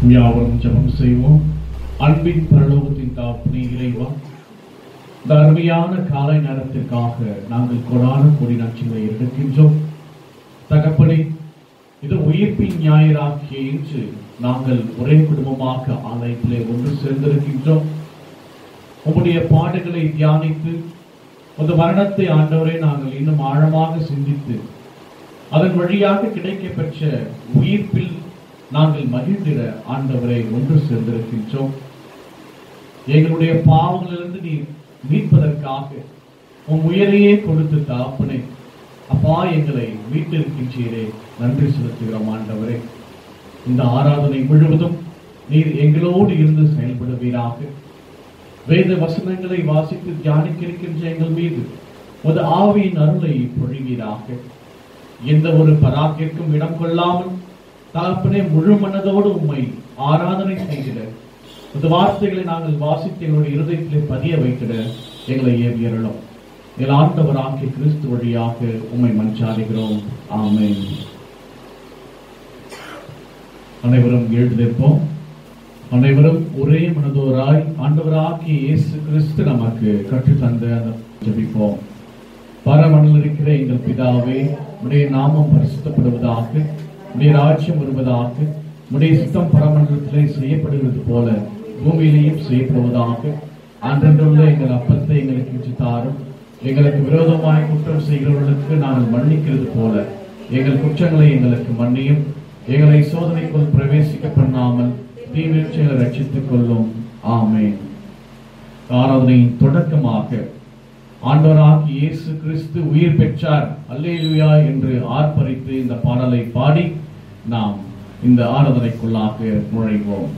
யாவரும் ஜெபம் செய்வோம் அன்பின் பரலோகத்தின் தாப்பனே இறைவா இந்த அருமையான காலை நேரத்திற்காக நாங்கள் கொடான கொடி நச்சுகளை எடுக்கின்றோம் தகப்பனே இது உயிர்ப்பின் ஞாயிறாகிய இன்று நாங்கள் ஒரே குடும்பமாக ஆலயத்திலே ஒன்று சேர்ந்திருக்கின்றோம் உம்முடைய பாடுகளை தியானித்து அந்த மரணத்தை ஆண்டவரை நாங்கள் இன்னும் ஆழமாக சிந்தித்து அதன் வழியாக கிடைக்கப்பெற்ற உயிர்ப்பில் நாங்கள் மகிழ்ந்திட ஆண்டவரை ஒன்று சேர்ந்திருக்கின்றோம் எங்களுடைய பாவங்களிலிருந்து நீ மீட்பதற்காக உன் உயிரையே கொடுத்து தாப்பனே அப்பா எங்களை மீட்டிருக்கின்றீரே நன்றி செலுத்துகிறோம் ஆண்டவரே இந்த ஆராதனை முழுவதும் நீர் எங்களோடு இருந்து செயல்படுவீராக வேத வசனங்களை வாசித்து தியானிக்க இருக்கின்ற எங்கள் மீது ஒரு ஆவியின் அருளை பொழிவீராக எந்த ஒரு பராக்கிற்கும் இடம் கொள்ளாமல் தகப்பனே முழு மனதோடு உம்மை ஆராதனை செய்கிற இந்த வார்த்தைகளை நாங்கள் வாசித்து எங்களுடைய இருதயத்திலே பதிய வைத்திட எங்களை ஏவியறலும் எங்கள் ஆண்டவராகிய கிறிஸ்து வழியாக உம்மை மன்றாடுகிறோம் ஆமென் அனைவரும் எழுந்திருப்போம் அனைவரும் ஒரே மனதோராய் ஆண்டவராகிய இயேசு கிறிஸ்து நமக்கு கற்றுத்தந்த அந்த ஜெபிப்போம் பரமனில் இருக்கிற எங்கள் பிதாவே உடைய நாமம் பரிசுத்தப்படுவதாக உடைய ராஜ்யம் வருவதாக உடைய சித்தம் பரமண்டலத்திலே செய்யப்படுகிறது போல பூமியிலேயும் செய்யப்படுவதாக அன்றன்றுள்ள எங்கள் அப்பத்தை எங்களுக்கு இன்று தாரும் எங்களுக்கு விரோதமாய் குற்றம் செய்கிறவர்களுக்கு நாங்கள் மன்னிக்கிறது போல எங்கள் குற்றங்களை எங்களுக்கு மன்னியும் எங்களை சோதனைக்குள் பிரவேசிக்க பண்ணாமல் தீவீழ்ச்சிகளை ரட்சித்துக் கொள்ளும் ஆமென் ஆராதனையின் தொடக்கமாக ஆண்டவராகிய இயேசு கிறிஸ்து உயிர் பெற்றார் அல்லேலூயா என்று ஆர்ப்பரித்து இந்த பாடலை பாடி நாம் இந்த ஆராதனைக்குள்ளாக நுழைவோம்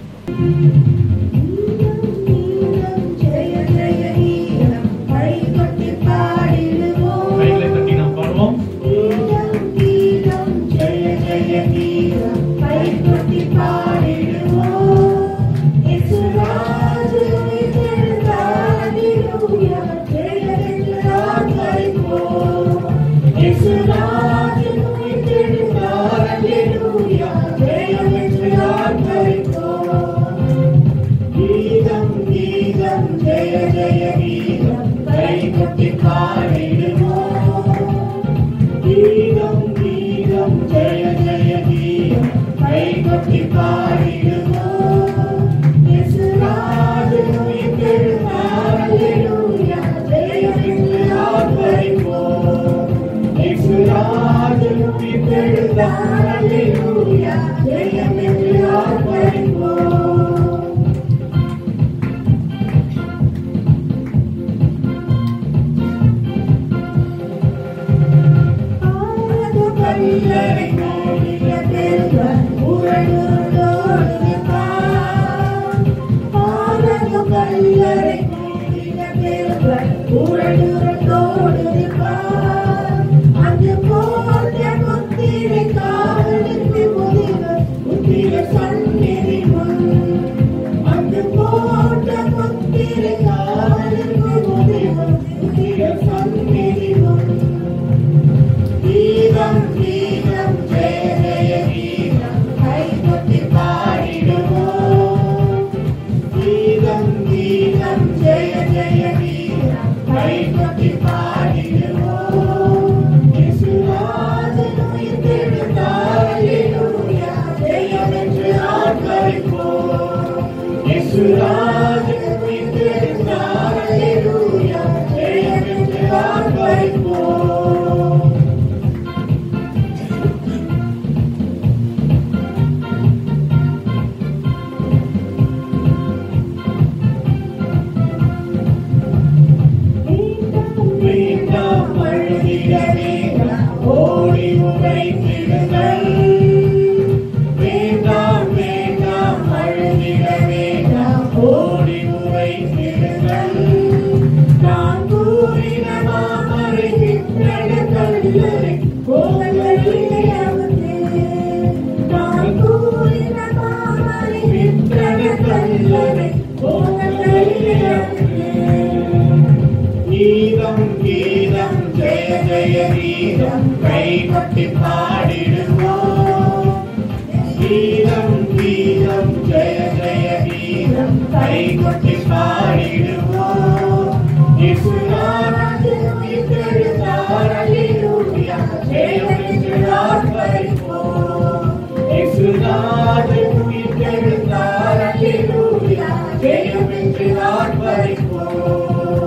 ஜெய ஜெய ஈரம் கைகொட்டி பாடிடுவோம் கைகளை தட்டி நாம் பாடுவோம் கீதம் கீதம் ஜெய ஜெய கீதம் கைகொட்டி பாடிடுவோம் இயேசுராஜு உயிர்த்தெழுந்தார் அல்லேலூயா ஜெயமென்று ஆர்ப்பரிப்போம் இயேசுராஜு உயிர்த்தெழுந்தார் அல்லேலூயா ஜெயமென்று ஆர்ப்பரிப்போம் கீதம் கீதம் ஜெய ஜெய கீதம் கைகொட்டி பாடிடுவோம் கீதம் கீதம் ஜெய ஜெய கீதம் கைகொட்டி பாடிடுவோம் இயேசுராஜு உயிர்த்தெழுந்தார் அல்லேலூயா ஜெயமென்று ஆர்ப்பரிப்போம் இயேசுராஜு உயிர்த்தெழுந்தார் அல்லேலூயா ஜெயமென்று ஆர்ப்பரிப்போம் ஆனது கல்லறை மூடிய பெருவன் உறழுதோடு நிற்பான். ஆனது கல்லறை மூடிய பெருவன் உறழுதோடு நிற்பான். அங்கு போட்ட முத்திரை காவலுக்கு முதிவர் முத்திர சந்நிதி முன். அங்கு போட்ட முத்திரை காவலுக்கு முதிவர் முத்திர சந்நிதி முன். கீதம் கீதம் ஜெய ஜெய கீதம் கைகொட்டி பாடிடுவோம் கீதம் கீதம் ஜெய ஜெய கீதம் கைகொட்டி பாடிடுவோம் இயேசுராஜன் உயிர்த்தெழுந்தார் அல்லேலூயா ஜெயமென்று ஆர்ப்பரிப்போம் கீதம் கீதம் ஜெய ஜெய கீதம் கை கொட்டி பாடிடுவோம் இயேசுநாதன் உயிர்த்தெழுந்தார் அல்லேலூயா ஜெயம் என்று ஆர்ப்பரிப்போம் இயேசுநாதன் உயிர்த்தெழுந்தார் அல்லேலூயா ஜெயம் என்று ஆர்ப்பரிப்போம்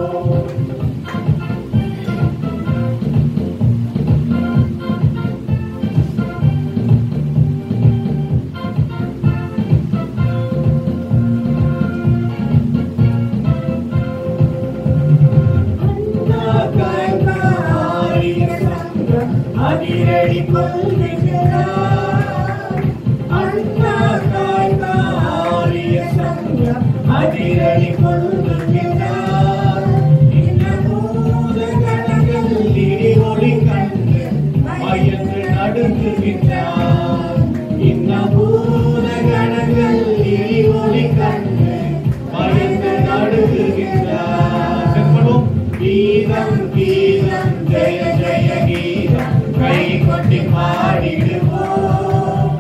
அதிரடி கொள்கிறார் அண்ணா தாய்மாரிய சங்கம் அதிரடி கொள்கிறார் இந்த பூத கணங்கள் இடி ஒளி கண்டு மயந்து நடுங்குகின்றார் இந்த பூத கணங்கள் இடி ஒளி கண்டு மயந்து நடுங்குகின்றார் செப்படும் கீதம் கீதம் ஜெய ஜெய கீதம் கை கொட்டி பாடிடுவோம்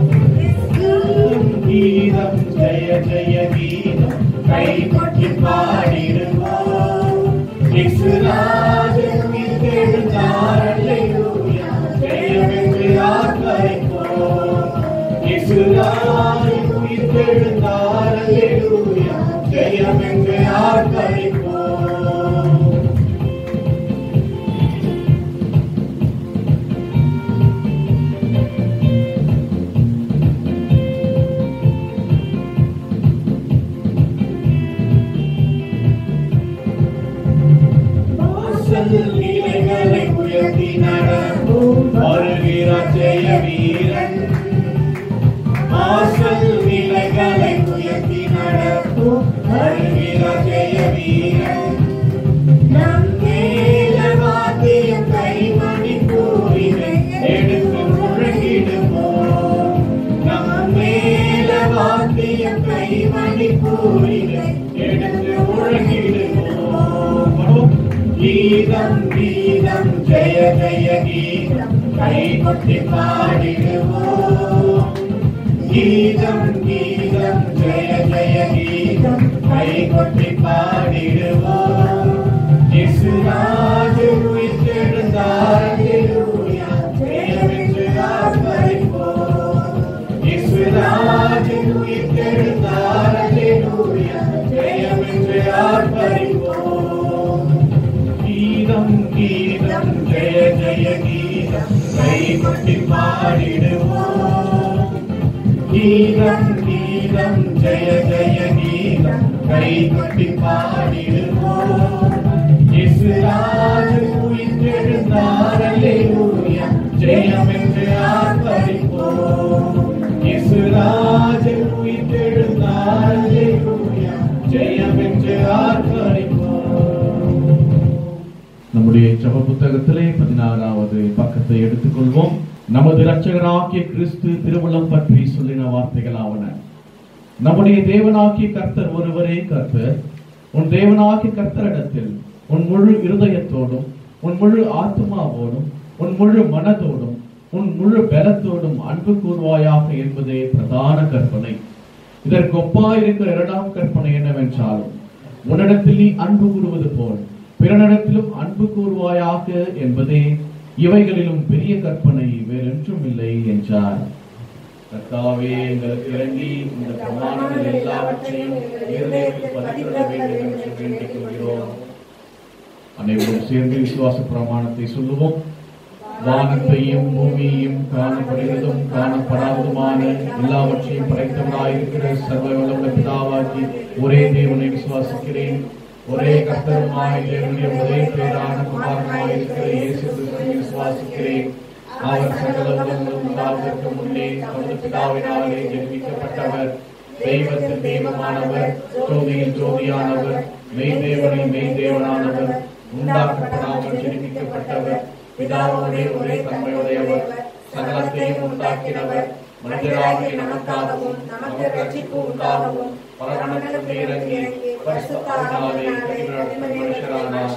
கீதம் ஜெய ஜெய கீதம் கை கொட்டி பாடிடுவோம் இசுராஜன் உயிர்த்தெழுந்தார் அல்லேலூயா ஜெயமென்று ஆர்ப்பரிப்போம் இசுராஜன் உயிர்த்தெழுந்தார் அல்லேலூயா ஜெயமென்று ஆர்ப்பரிப்போம் வாசல் நிலைகளை உயர்த்தி நடப்போம் வருகிறார் ஜெய வீரன் வாசல் நிலைகளை உயர்த்தி நடப்போம் வருகிறார் ஜெய வீரன் நம் மேல வாத்தியம் கைமணி கூறினை எடுத்து முழங்கிடுவோம் நம் மேல வாத்தியம் கைமணி கூறினை எடுத்து முழங்கிடுவோம் பாடுவோம். கீதம் கீதம் ஜெய ஜெய கீதம் கை கொட்டி பாடிடுவோம் கீதம் கீதம் ஜெய ஜெய கீதம் கை கொட்டி பாடிடுவோம் இயேசுராஜு உயிர்த்தெழுந்தார் அல்லேலூயா ஜெயமென்று ஆர்ப்பரிப்போம் இயேசுராஜு உயிர்த்தெழுந்தார் அல்லேலூயா ஜெயமென்று ஆர்ப்பரிப்போம் கீதம் கீதம் ஜெய ஜெய கீதம் கை கொட்டி பாடிடுவோம் கீதம் கீதம் ஜெய ஜெய கீதம் கை கொட்டி பாடிடுவோம் இசுராஜு உயிர்த்தெழுந்தார் அல்லேலூயா ஜெயம் என்று ஆர்ப்பரிப்போம் இசுராஜு உயிர்த்தெழுந்தார் அல்லேலூயா ஜெயம் என்று ஆர்ப்பரிப்போம் நம்முடைய ஜப புத்தகத்திலே பதினாறாவது பக்கத்தை எடுத்துக்கொள்வோம் நமது இரட்சகராகிய கிறிஸ்து திருவுளம் பற்றி சொல்லின வார்த்தைகளாவன நம்முடைய தேவனாகிய கர்த்தர் ஒருவரே கர்த்தர் உன் தேவனாகிய கர்த்தரிடத்தில் உன் முழு இருதயத்தோடும் உன் முழு ஆத்மாவோடும் உன் முழு மனதோடும் உன் முழு பலத்தோடும் அன்பு கூறுவாயாக என்பதே பிரதான கற்பனை இதற்கு ஒப்பாயிருக்கிற இரண்டாம் கற்பனை என்னவென்றாலும் உன்னிடத்தில் நீ அன்பு கூறுவது போல் பிறனிடத்திலும் அன்பு கூறுவாயாக என்பதே இவைகளிலும் பெரிய கற்பனை வேறொன்றும் இல்லை என்றார் கர்த்தாவே எங்களுக்கு இறங்கி இந்த பிரமாணங்கள் எல்லாவற்றையும் இருதயத்தில் பதிவிட வேண்டும் என்று வேண்டிக் கொள்கிறோம் அனைவரும் சேர்ந்து விசுவாச பிரமாணத்தை சொல்லுவோம் வானத்தையும் பூமியையும் காணப்படுகிறதும் காணப்படாததுமான எல்லாவற்றையும் படைத்தவராயிருக்கிற சர்வ வல்லமுள்ள பிதாவாகி ஒரே தேவனை விசுவாசிக்கிறேன் ஒரே கர்த்தருமாய் தேவனுடைய ஒரே பேரான குமாரனாயிருக்கிற இயேசு கிறிஸ்துவை விசுவாசிக்கிறேன் அவர் சகல உலகங்களும் உண்டாவதற்கு முன்னே தமது பிதாவினாலே ஜெனிக்கப்பட்டவர் தெய்வத்தின் தெய்வமானவர் ஜோதியில் ஜோதியானவர் மெய்தேவனை மெய்தேவனானவர் உண்டாக்கப்படாமல் ஜெனிக்கப்பட்டவர் பிதாவோடே ஒரே தன்மையுடையவர் சகலத்தையும் உண்டாக்கினவர் மனிதராகிய நமக்காகவும் நமக்கு ரட்சிப்பு உண்டாகவும் பரமணத்தில் இறங்கி பரிசுத்தாவினாலே கடினப்படுத்தும் மனுஷரானார்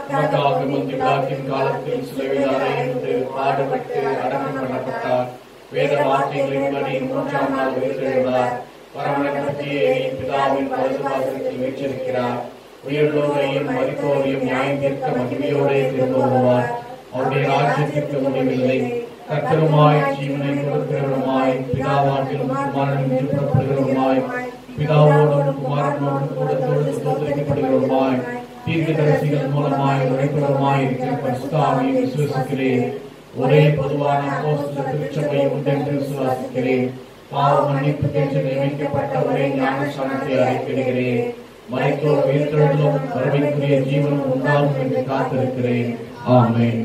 நமக்காக முந்தி காலத்தில் சிலுவையில் அறைந்து பாடுபட்டு அடக்கம் பண்ணப்பட்டார் வேத வாக்கியங்களின்படி மூன்றாம் நாள் உயிர்த்தெழுந்தார் பரமனத்தியே பிதாவின் பரிசுவாசத்தில் வீற்றிருக்கிறார் உயிர்ந்தோரையும் மரித்தோரையும் நியாயம் தீர்க்க மகிமையோடே திரும்ப வருவார் அவருடைய ராஜ்யத்திற்கு முடிவில்லை கர்த்தருமாய் ஜீவனை கொடுக்கிறவருமாய் பிதாவாட்டிலும் குமாரனும் புறப்படுகிறவருமாய் பிதாவோடும் குமாரனோடும் கூட தொழுது தோற்கடிக்கப்படுகிறவருமாய் தீர்க்கதரிசிகள் மூலமாய் உரைக்கிறவருமாய் இருக்கிற பரிசுத்தாவை விசுவசிக்கிறேன் ஒரே பொதுவான அப்போஸ்தல திருச்சபை உண்டென்று விசுவாசிக்கிறேன் பாவ மன்னிப்புக்கென்று நியமிக்கப்பட்ட ஒரே ஞானஸ்தானத்தை அறிக்கையிடுகிறேன் மறைத்தோர் உயிர்த்தெழுதலும் வரவைக்குரிய ஜீவனும் உண்டாகும் என்று காத்திருக்கிறேன் ஆமென்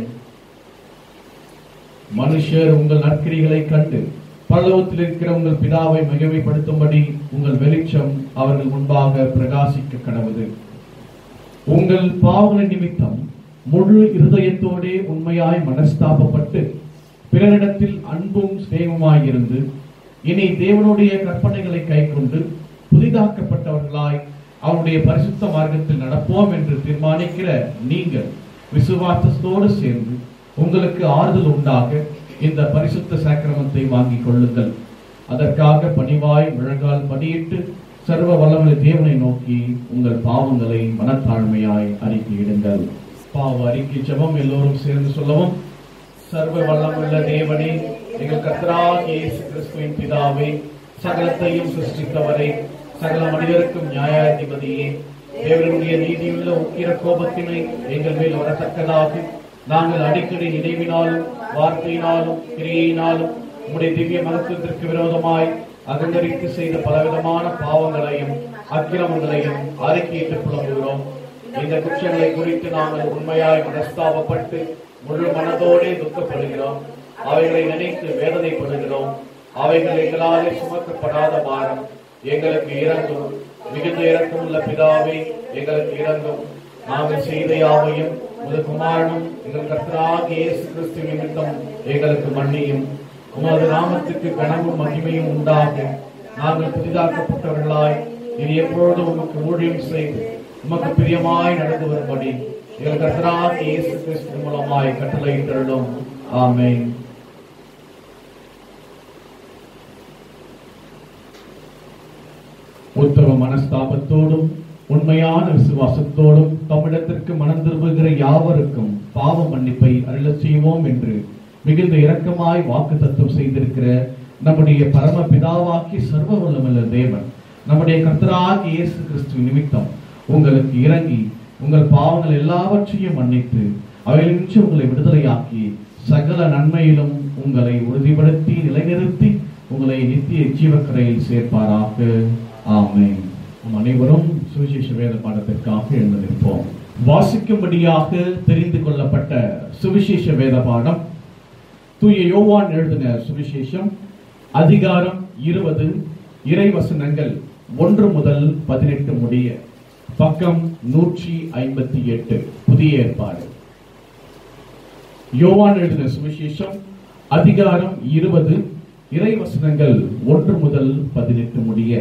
மனுஷர் உங்கள் நற்கிரிகளை கண்டு பரலோகத்தில் இருக்கிற உங்கள் பிதாவை மகிமைப்படுத்தும்படி உங்கள் வெளிச்சம் அவர்கள் முன்பாக பிரகாசிக்க கடவுது உங்கள் பாவங்களின் நிமித்தம் முழு இருதயத்தோடே உண்மையாய் மனஸ்தாபப்பட்டு பிறரிடத்தில் அன்பும் சிநேகமாய் இருந்து இனி தேவனுடைய கற்பனைகளை கைக்கொண்டு புதிதாக்கப்பட்டவர்களாய் அவருடைய பரிசுத்த மார்க்கத்தில் நடப்போம் என்று தீர்மானிக்கிற நீங்கள் விசுவாசத்தோடு சேர்ந்து உங்களுக்கு ஆறுதல் உண்டாக இந்த பரிசுத்த சாக்கிரமத்தை வாங்கிக் கொள்ளுங்கள் அதற்காக பணிவாய் முழங்கால் படியிட்டு சர்வ வல்லமை தேவனை நோக்கி உங்கள் பாவங்களை மனத்தாழ்மையாய் அறிக்கையிடுங்கள் பாவ அறிக்கை ஜெபம் எல்லோரும் சேர்ந்து சொல்லவும் சர்வ வல்லமுள்ள தேவனே எங்கள் கர்த்தராகிய இயேசு கிறிஸ்துவின் பிதாவே சகலத்தையும் சிருஷ்டித்தவரே சகல மனிதருக்கும் நியாயாதிபதியே தேவனுடைய நீதியுள்ள உக்கிர கோபத்தினை எங்கள் மேல் வரத்தக்கதாக நாங்கள் அடிக்கடி நினைவினாலும் வார்த்தையினாலும் கிரியையினாலும் உம்முடைய திவ்ய மகத்துவத்திற்கு விரோதமாய் அகங்கரித்து செய்த பலவிதமான பாவங்களையும் அக்கிரமங்களையும் அறிக்கையிட்டு புலம்புகிறோம் இந்த குற்றங்களை குறித்து நாங்கள் உண்மையாய் மனஸ்தாபப்பட்டு முழு மனதோடே துக்கப்படுகிறோம் அவைகளை நினைத்து வேதனைப்படுகிறோம் அவைகள் எங்களாலே சுமக்கப்படாத பாரம் எங்களுக்கு இறங்கும் மிகுந்த இரக்கமுள்ள பிதாவே எங்களுக்கு இறங்கும் நாங்கள் செய்த யாவையும் உமது குமாரனும் எங்கள் கர்த்தராகிய இயேசு கிறிஸ்து நிமித்தம் எங்களுக்கு மன்னியும் உமது நாமத்துக்கு கனமும் மகிமையும் உண்டாக நாங்கள் புதிதாக்கப்பட்டவர்களாய் இனி எப்பொழுதும் உமக்கு ஊழியம் செய்து உமக்கு பிரியமாய் நடந்து வரும்படி எங்கள் கர்த்தராகிய இயேசு கிறிஸ்து மூலமாய் கட்டளையிட்டுள்ளோம் ஆமென் உத்தம மனஸ்தாபத்தோடும் உண்மையான விசுவாசத்தோடும் தம்மிடத்திற்கு மனம் திரும்புகிற யாவருக்கும் பாவ மன்னிப்பை அருளச் செய்வோம் என்று மிகுந்த இரக்கமாய் வாக்கு தத்துவம் செய்திருக்கிற நம்முடைய பரம பிதாவாக்கி சர்வ வல்லமுள்ள தேவன் நம்முடைய கர்த்தராகிய இயேசு கிறிஸ்து நிமித்தம் உங்களுக்கு இறங்கி உங்கள் பாவங்கள் எல்லாவற்றையும் மன்னித்து அவைகளின்றி உங்களை விடுதலையாக்கி சகல நன்மையிலும் உங்களை உறுதிப்படுத்தி நிலைநிறுத்தி உங்களை நித்திய ஜீவக்கரையில் சேர்ப்பாராக ஆமென் நம் அனைவரும் சுவிசேஷ வேத பாடத்திற்காக எழுந்திருப்போம் வாசிக்கும்படியாக தெரிந்து கொள்ளப்பட்ட சுவிசேஷ வேத பாடம் தூய யோவான் எழுதின சுவிசேஷம் அதிகாரம் இருபது இறைவசனங்கள் ஒன்று முதல் பதினெட்டு முடிய பக்கம் நூற்றி ஐம்பத்தி எட்டு புதிய ஏற்பாடு யோவான் எழுதின சுவிசேஷம் அதிகாரம் இருபது இறைவசனங்கள் ஒன்று முதல் பதினெட்டு முடிய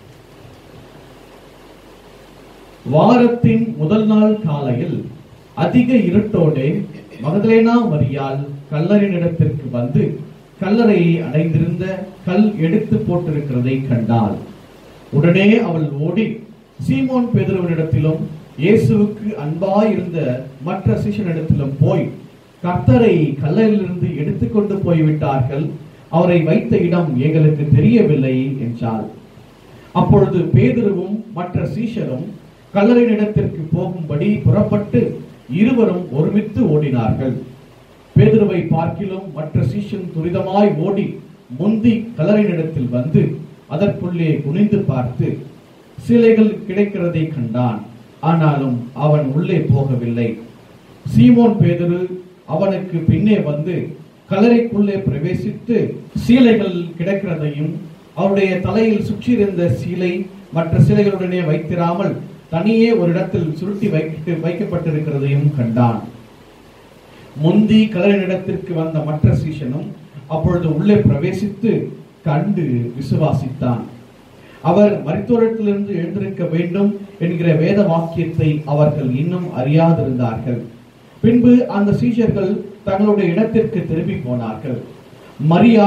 வாரத்தின் முதல் நாள் காலையில் அதிக இருட்டோடே மகதலேனா மரியாள் கல்லறையினிடத்திற்கு வந்து கல்லறையை அடைந்திருந்த கல் எடுத்து போட்டிருக்கிறதை கண்டாள் உடனே அவள் ஓடி சீமோன் பேதுருவனிடத்திலும் இயேசுவுக்கு அன்பாயிருந்த மற்ற சிஷனிடத்திலும் போய் கர்த்தரை கல்லறையிலிருந்து எடுத்துக்கொண்டு போய்விட்டார்கள் அவரை வைத்த இடம் எங்களுக்கு தெரியவில்லை என்றாள் அப்பொழுது பேதுருவும் மற்ற சீஷரும் கல்லறையினிடத்திற்கு போகும்படி புறப்பட்டு இருவரும் ஒருமித்து ஓடினார்கள் பேதுருவை பார்க்கிலும் மற்ற சீஷன் துரிதமாய் ஓடி முந்தி கல்லறையினிடத்தில் வந்து அதற்குள்ளே குனிந்து பார்த்து சிலைகள் கிடைக்கிறதை கண்டான் ஆனாலும் அவன் உள்ளே போகவில்லை சீமோன் பேதுரு அவனுக்கு பின்னே வந்து கல்லறைக்குள்ளே பிரவேசித்து சீலைகள் கிடக்கிறதையும் அவருடைய தலையில் சுற்றியிருந்த சீலை மற்ற சிலைகளுடனே வைத்திராமல் தனியே ஒரு இடத்தில் சுருட்டி வைத்து வைக்கப்பட்டிருக்கிறதையும் கண்டான் முந்தி கல்லறையிடத்திற்கு வந்த மற்ற சீஷனும் அப்பொழுது உள்ளே பிரவேசித்து கண்டு விசுவாசித்தான் அவர் மருத்துவத்திலிருந்து எழுந்திருக்க வேண்டும் என்கிற வேத வாக்கியத்தை அவர்கள் இன்னும் அறியாதிருந்தார்கள் பின்பு அந்த சீஷர்கள் தங்களுடைய இடத்திற்கு திரும்பி போனார்கள் மரியாள்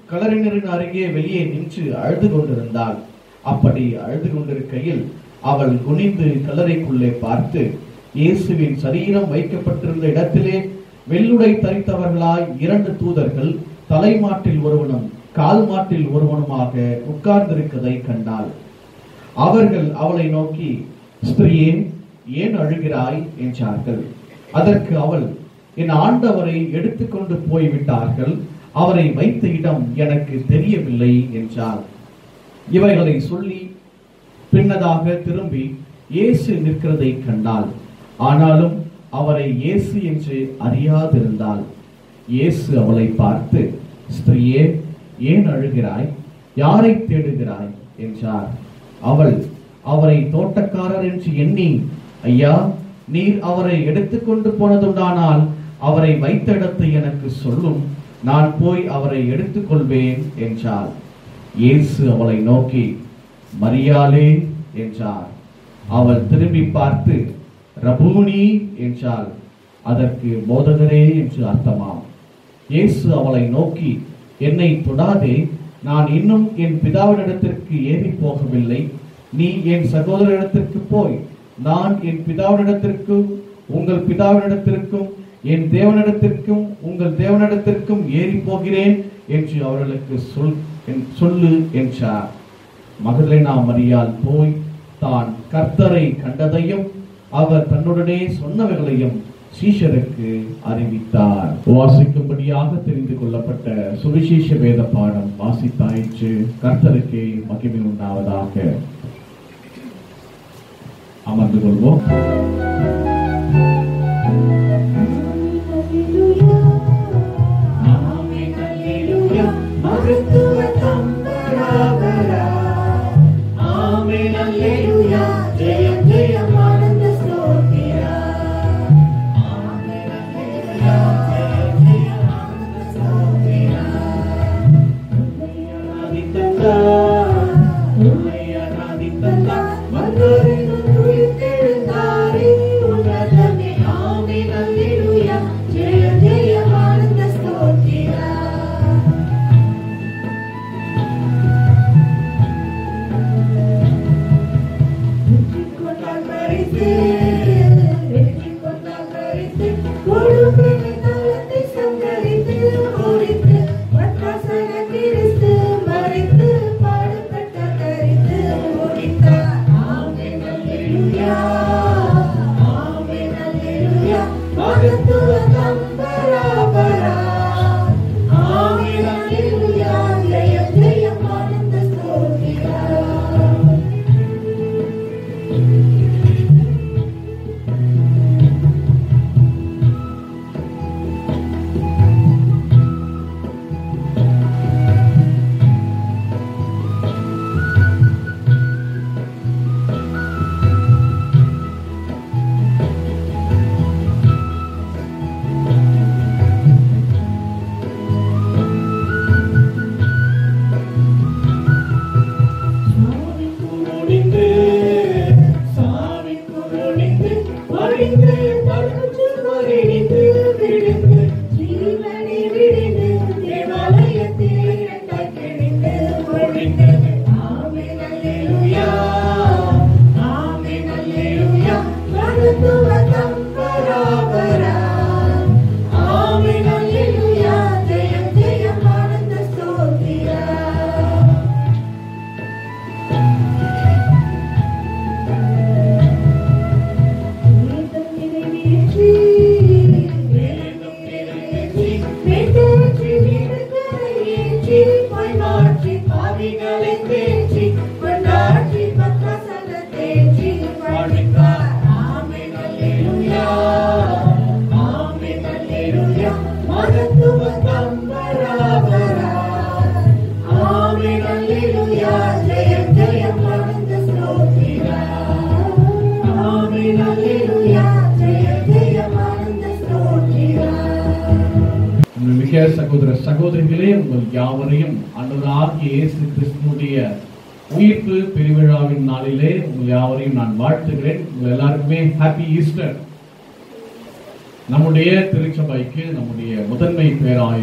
கலரினரின் அருகே வெளியே நின்று அழுது கொண்டிருந்தாள் அப்படி அழுது கொண்டிருக்கையில் அவள் குனிந்து கல்லறைக்குள்ளே பார்த்து இயேசுவின் சரீரம் வைக்கப்பட்டிருந்த இடத்திலே வெள்ளுடை தரித்தவர்களாய் இரண்டு தூதர்கள் தலைமாட்டில் ஒருவனும் கால் மாட்டில் ஒருவனுமாக உட்கார்ந்திருக்கதை கண்டாள் அவர்கள் அவளை நோக்கி ஸ்திரியே ஏன் அழுகிறாய் என்றார்கள் அதற்கு அவள் என் ஆண்டவரை எடுத்துக்கொண்டு போய்விட்டார்கள் அவரை வைத்த இடம் எனக்கு தெரியவில்லை என்றாள் இவைகளை சொல்லி பின்னதாக திரும்பி இயேசு நிற்கிறதை கண்டாள் ஆனாலும் அவரை இயேசு என்று அறியாதிருந்தாள் இயேசு அவளை பார்த்து ஸ்திரியே ஏன் அழுகிறாய் யாரை தேடுகிறாய் என்றார் அவள் அவரை தோட்டக்காரர் என்று எண்ணி ஐயா நீர் அவரை எடுத்துக்கொண்டு போனதுண்டானால் அவரை வைத்த இடத்தை எனக்கு சொல்லும் நான் போய் அவரை எடுத்துக்கொள்வேன் என்றாள் இயேசு அவளை நோக்கி மரியாளே என்றார் அவள் திரும்பி பார்த்து ரபூனி என்றாள் அதற்கு போதகரே என்று அர்த்தமாம் இயேசு அவளை நோக்கி என்னை தொடாதே நான் இன்னும் என் பிதாவினிடத்திற்கு ஏறி போகவில்லை நீ என் சகோதரனிடத்திற்கு போய் நான் என் பிதாவினிடத்திற்கும் உங்கள் பிதாவினிடத்திற்கும் என் தேவனிடத்திற்கும் உங்கள் தேவனிடத்திற்கும் ஏறி போகிறேன் என்று அவர்களுக்கு சொல் என்- சொல்லு என்றார் மகதலேனா மரியாள் போய் தான் கர்த்தரை கண்டதையும் அவர் தன்னுடனே சொன்னவைகளையும் சீஷருக்கு அறிவித்தார் வாசிக்கும்படியாக தெரிந்து கொள்ளப்பட்ட சுவிசேஷ வேத பாடம் வாசித்தாயிற்று கர்த்தருக்கே மகிமை உண்டாவதாக அமர்ந்து கொள்வோம் ஜெய ஜெய ஆனந்த ஸ்தோத்திரா வெற்றி கொண்டால் பரிசு வெற்றி கொண்டால் பரிசு கொடுப்பினை தளத்தை சங்கரித்து முடித்து பத்ராசன கிறிஸ்து மறைத்து பாடுபட்ட தரித்து முடித்தார் ஆமென் அல்லேலூயா ஆமென் அல்லேலூயா மகத்துவ தம்பராபரா ஆமென் அல்லேலூயா ஜெயம் ஜெயம் ஆனந்த ஸ்தோத்திரா முடிந்து சாமி குரணிந்து ஒழிந்து பருச்சு ஒழிந்து விழுந்து ஜீவனை விழுந்து தேவாலயத்தில் இரண்டாய் கிழிந்து ஒழிந்தது ஆமென் அல்லேலூயா ஆமென் அல்லேலூயா மருத்துவ தம்பராபரா ஆமென் அல்லேலூயா ஜெயம் ஜெயம் ஆனந்த ஸ்தோத்திரா வேதம் நிறைவேற்றி வேதம் நிறைவேற்றி வேதேற்றி வீடுகளை ஏற்றி பொய் மாற்றி பாவிகளை தேற்றி கொண்டாற்றி பத்ராசன தேற்றி வாழ்வித்தார் ஆமென் அல்லேலூயா ஆமென் அல்லேலூயா மகத்துவ தம்பராபரா ஆமென் அல்லேலூயா ஜெயம் ஜெயம் ஆனந்த ஸ்தோத்திரா ஆமென் அல்லேலூயா ஜெயம் ஜெயம் ஆனந்த ஸ்தோத்திரா மிக சகோதர சகோதரிகளே உங்கள் யாவரையும் அன்றதாகிய இயேசு கிறிஸ்துனுடைய உயிர்ப்பு பெருவிழாவின் நாளிலே உங்கள் யாவரையும் நான் வாழ்த்துகிறேன் உங்கள் எல்லாருக்குமே ஹாப்பி ஈஸ்டர் நம்முடைய திருச்சபைக்கு நம்முடைய முதன்மை பேராய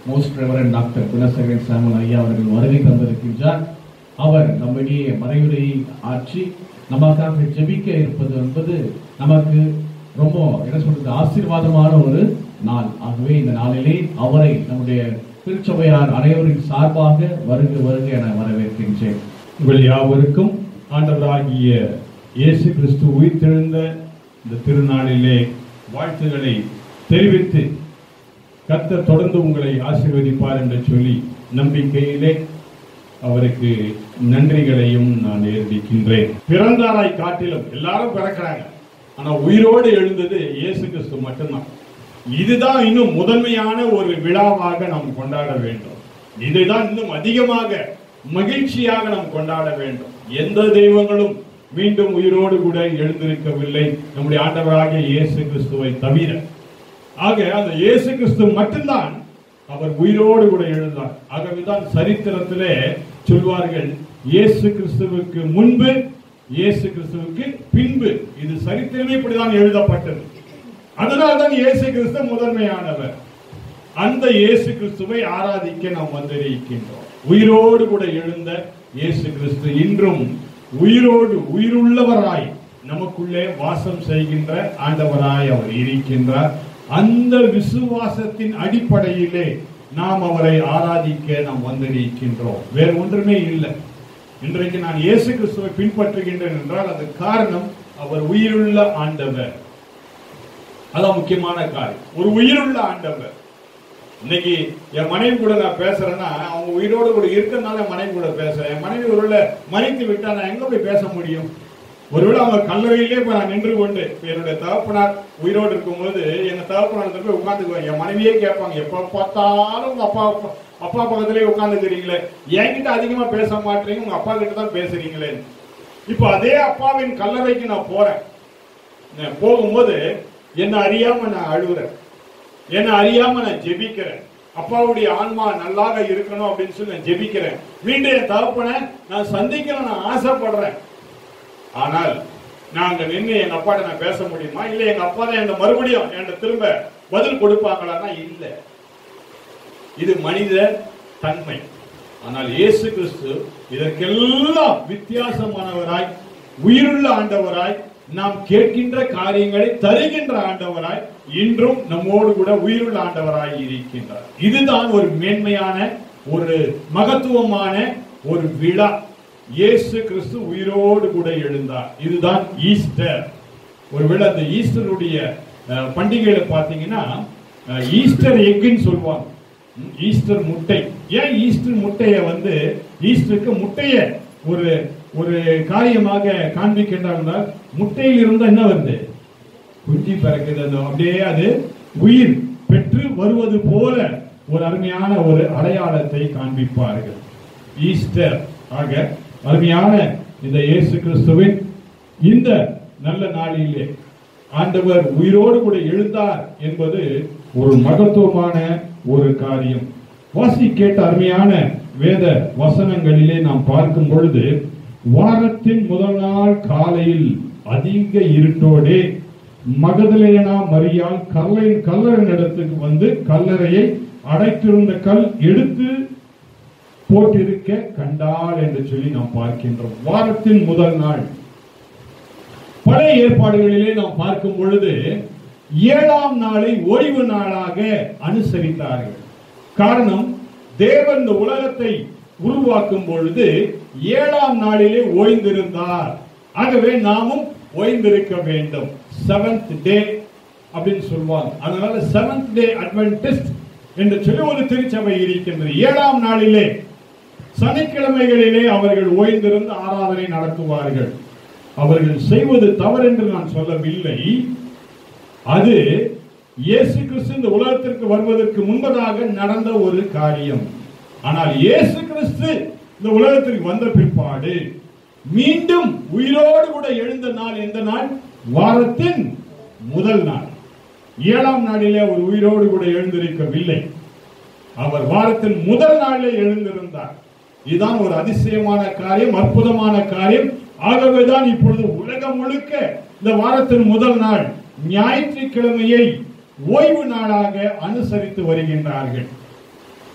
most reverend doctor Gunasekaran Samuel ஐயா அவர்கள் வருகை தந்திருக்கின்றார் அவர் நம்மிடையே மறைவுரையை ஆற்றி நமக்காக ஜெபிக்க இருப்பது என்பது நமக்கு ரொம்ப என்ன சொல்றது ஆசீர்வாதமான ஒரு நாள் ஆகவே இந்த நாளிலே அவரை நம்முடைய திருச்சபையார் அனைவரின் சார்பாக வருக வருக என வரவேற்கின்றேன் உங்கள் யாவருக்கும் ஆண்டவராகிய இயேசு கிறிஸ்து உயிர்த்தெழுந்த இந்த திருநாளிலே வாழ்த்துக்களை தெரிவித்து கர்த்தர் தொடர்ந்து உங்களை ஆசீர்வதிப்பார் என்று சொல்லி நம்பிக்கையிலே அவருக்கு நன்றிகளையும் நான் ஏற்பிக்கின்றேன் பிறந்தாராய் காட்டிலும் எல்லாரும் பிறக்கிறாங்க ஆனா உயிரோடு எழுந்தது இயேசு கிறிஸ்து மட்டும்தான் இதுதான் இன்னும் முதன்மையான ஒரு விழாவாக நாம் கொண்டாட வேண்டும் இதைதான் இன்னும் அதிகமாக மகிழ்ச்சியாக நாம் கொண்டாட வேண்டும் எந்த தெய்வங்களும் மீண்டும் உயிரோடு கூட எழுந்திருக்கவில்லை நம்முடைய ஆண்டவராகிய இயேசு கிறிஸ்துவை தவிர ஆக அந்த இயேசு கிறிஸ்து மட்டும்தான் அவர் உயிரோடு கூட எழுந்தார் ஆகவேதான் சரித்திரத்திலே சொல்வார்கள் இயேசு கிறிஸ்துவுக்கு முன்பு இயேசு கிறிஸ்துவுக்கு பின்பு இது சரித்திரமே இப்படிதான் எழுதப்பட்டது அதனால்தான் இயேசு கிறிஸ்து முதன்மையானவர் அந்த இயேசு கிறிஸ்துவை ஆராதிக்க நாம் வந்திருக்கின்றோம் உயிரோடு கூட எழுந்த இயேசு கிறிஸ்து இன்றும் உயிரோடு உயிருள்ளவராய் நமக்குள்ளே வாசம் செய்கின்ற ஆண்டவராய் அவர் இருக்கின்றார் அந்த விசுவாசத்தின் அடிப்படையிலே நாம் அவரை ஆராதிக்க நாம் வந்திருக்கின்றோம் வேறு ஒன்றுமே இல்லை இன்றைக்கு நான் இயேசு கிறிஸ்துவை பின்பற்றுகின்றேன் என்றால் அது காரணம் அவர் உயிருள்ள ஆண்டவர் அதான் முக்கியமான காரியம் ஒரு உயிருள்ள ஆண்டவர் இன்னைக்கு என் மனைவி கூட நான் பேசுறேன்னா அவங்க உயிரோடு கூட இருக்கிறதுனால என் மனைவி கூட பேசுறேன் என் மனைவி ஒருவேளை மறைத்து விட்டா நான் எங்க போய் பேச முடியும் ஒருவேளை அவங்க கல்லறையிலே போய் நான் நின்று கொண்டு இப்ப என்னுடைய தகப்பனார் உயிரோடு இருக்கும்போது எங்க தகப்பனார் போய் உட்காந்துக்குவாங்க என் மனைவியே கேட்பாங்க எப்ப பார்த்தாலும் உங்க அப்பா அப்பா பக்கத்திலே உட்காந்துக்கிறீங்களே என்கிட்ட அதிகமா பேச மாட்டீங்க உங்க அப்பா கிட்ட தான் பேசுறீங்களே இப்போ அதே அப்பாவின் கல்லறைக்கு நான் போறேன் நான் போகும்போது என்ன அறியாம நான் அழுகுறேன் என்ன அறியாம நான் ஜெபிக்கிறேன் அப்பாவுடைய ஆன்மா நல்லாக இருக்கணும் அப்படின்னு சொல்லி நான் ஜெபிக்கிறேன் மீண்டும் என் தகப்பனை நான் சந்திக்கணும் நான் ஆசைப்படுறேன் ஆனால் நான் அங்க நின்று எங்க அப்பாட்ட நான் பேச முடியுமா இல்ல எங்க அப்பா தான் என்ன மறுபடியும் என்கிட்ட திரும்ப பதில் கொடுப்பாங்களான்னா இல்ல இது மனித தன்மை ஆனால் இயேசு கிறிஸ்து இதற்கெல்லாம் வித்தியாசமானவராய் உயிருள்ள ஆண்டவராய் நாம் கேட்கின்ற காரியங்களை தருகின்ற ஆண்டவராய் இன்றும் நம்மோடு கூட உயிருள்ள ஆண்டவராய் இருக்கின்றார் இதுதான் ஒரு மேன்மையான ஒரு மகத்துவமான ஒரு விழா இயேசு கிறிஸ்து உயிரோடு கூட எழுந்தார் இதுதான் ஈஸ்டர் ஒருவேளை அந்த ஈஸ்டருடைய அஹ், பண்டிகையில பாத்தீங்கன்னா அஹ், ஈஸ்டர் எக்குன்னு சொல்லுவாங்க ம், ஈஸ்டர் முட்டை ஏன் ஈஸ்டர் முட்டையை வந்து ஈஸ்டருக்கு முட்டைய ஒரு ஒரு காரியமாக காண்பிக்கின்றார் முட்டையில் இருந்தா என்ன வருது குஞ்சு பிறக்குது அந்த அப்படியே அது உயிர் பெற்று வருவது போல ஒரு அருமையான ஒரு அடையாளத்தை காண்பிப்பார்கள் ஈஸ்டர் ஆக அருமையான இந்த இயேசு கிறிஸ்துவின் இந்த நல்ல நாளிலே ஆண்டவர் உயிரோடு கூட எழுந்தார் என்பது ஒரு மகத்துவமான ஒரு காரியம் வாசி கேட்ட அருமையான வேத வசனங்களிலே நாம் பார்க்கும் பொழுது வாரத்தின் முதல் நாள் காலையில் அதிக இருட்டோடே மகதலேனா மரியாள் கல்லை கல்லறின் இடத்துக்கு வந்து கல்லறையை அடைத்திருந்த கல் எடுத்து போட்டிருக்க கண்டாள் என்று சொல்லி நாம் பார்க்கின்றோம் வாரத்தின் முதல் நாள் பழைய ஏற்பாடுகளிலே நாம் பார்க்கும் பொழுது ஏழாம் நாளை ஓய்வு நாளாக அனுசரித்தார்கள் காரணம் தேவன் இந்த உலகத்தை உருவாக்கும் பொழுது ஏழாம் நாளிலே ஓய்ந்திருந்தார் ஆகவே நாமும் ஓய்ந்திருக்க வேண்டும் செவன்த் டே அப்படின்னு சொல்லுவாங்க அதனால செவன்த் டே அட்வென்டிஸ்ட் என்று சொல்லி ஒரு திருச்சபை இருக்கின்றது ஏழாம் நாளிலே சனிக்கிழமைகளிலே அவர்கள் ஓய்ந்திருந்து ஆராதனை நடத்துவார்கள் அவர்கள் செய்வது தவறென்று நான் சொல்லவில்லை அது இயேசு கிறிஸ்து இந்த உலகத்திற்கு வருவதற்கு முன்பதாக நடந்த ஒரு காரியம் ஆனால் இயேசு கிறிஸ்து இந்த உலகத்திற்கு வந்த பிற்பாடு மீண்டும் உயிரோடு கூட எழுந்த நாள் எந்த நாள் வாரத்தின் முதல் நாள் ஏழாம் நாளிலே அவர் உயிரோடு கூட எழுந்திருக்கவில்லை அவர் வாரத்தின் முதல் நாளிலே எழுந்திருந்தார் இதுதான் ஒரு அதிசயமான காரியம் அற்புதமான காரியம் ஆகவேதான் இப்பொழுது உலகம் முழுக்க இந்த வாரத்தின் முதல் நாள் ஞாயிற்றுக்கிழமையை ஓய்வு நாளாக அனுசரித்து வருகின்றார்கள்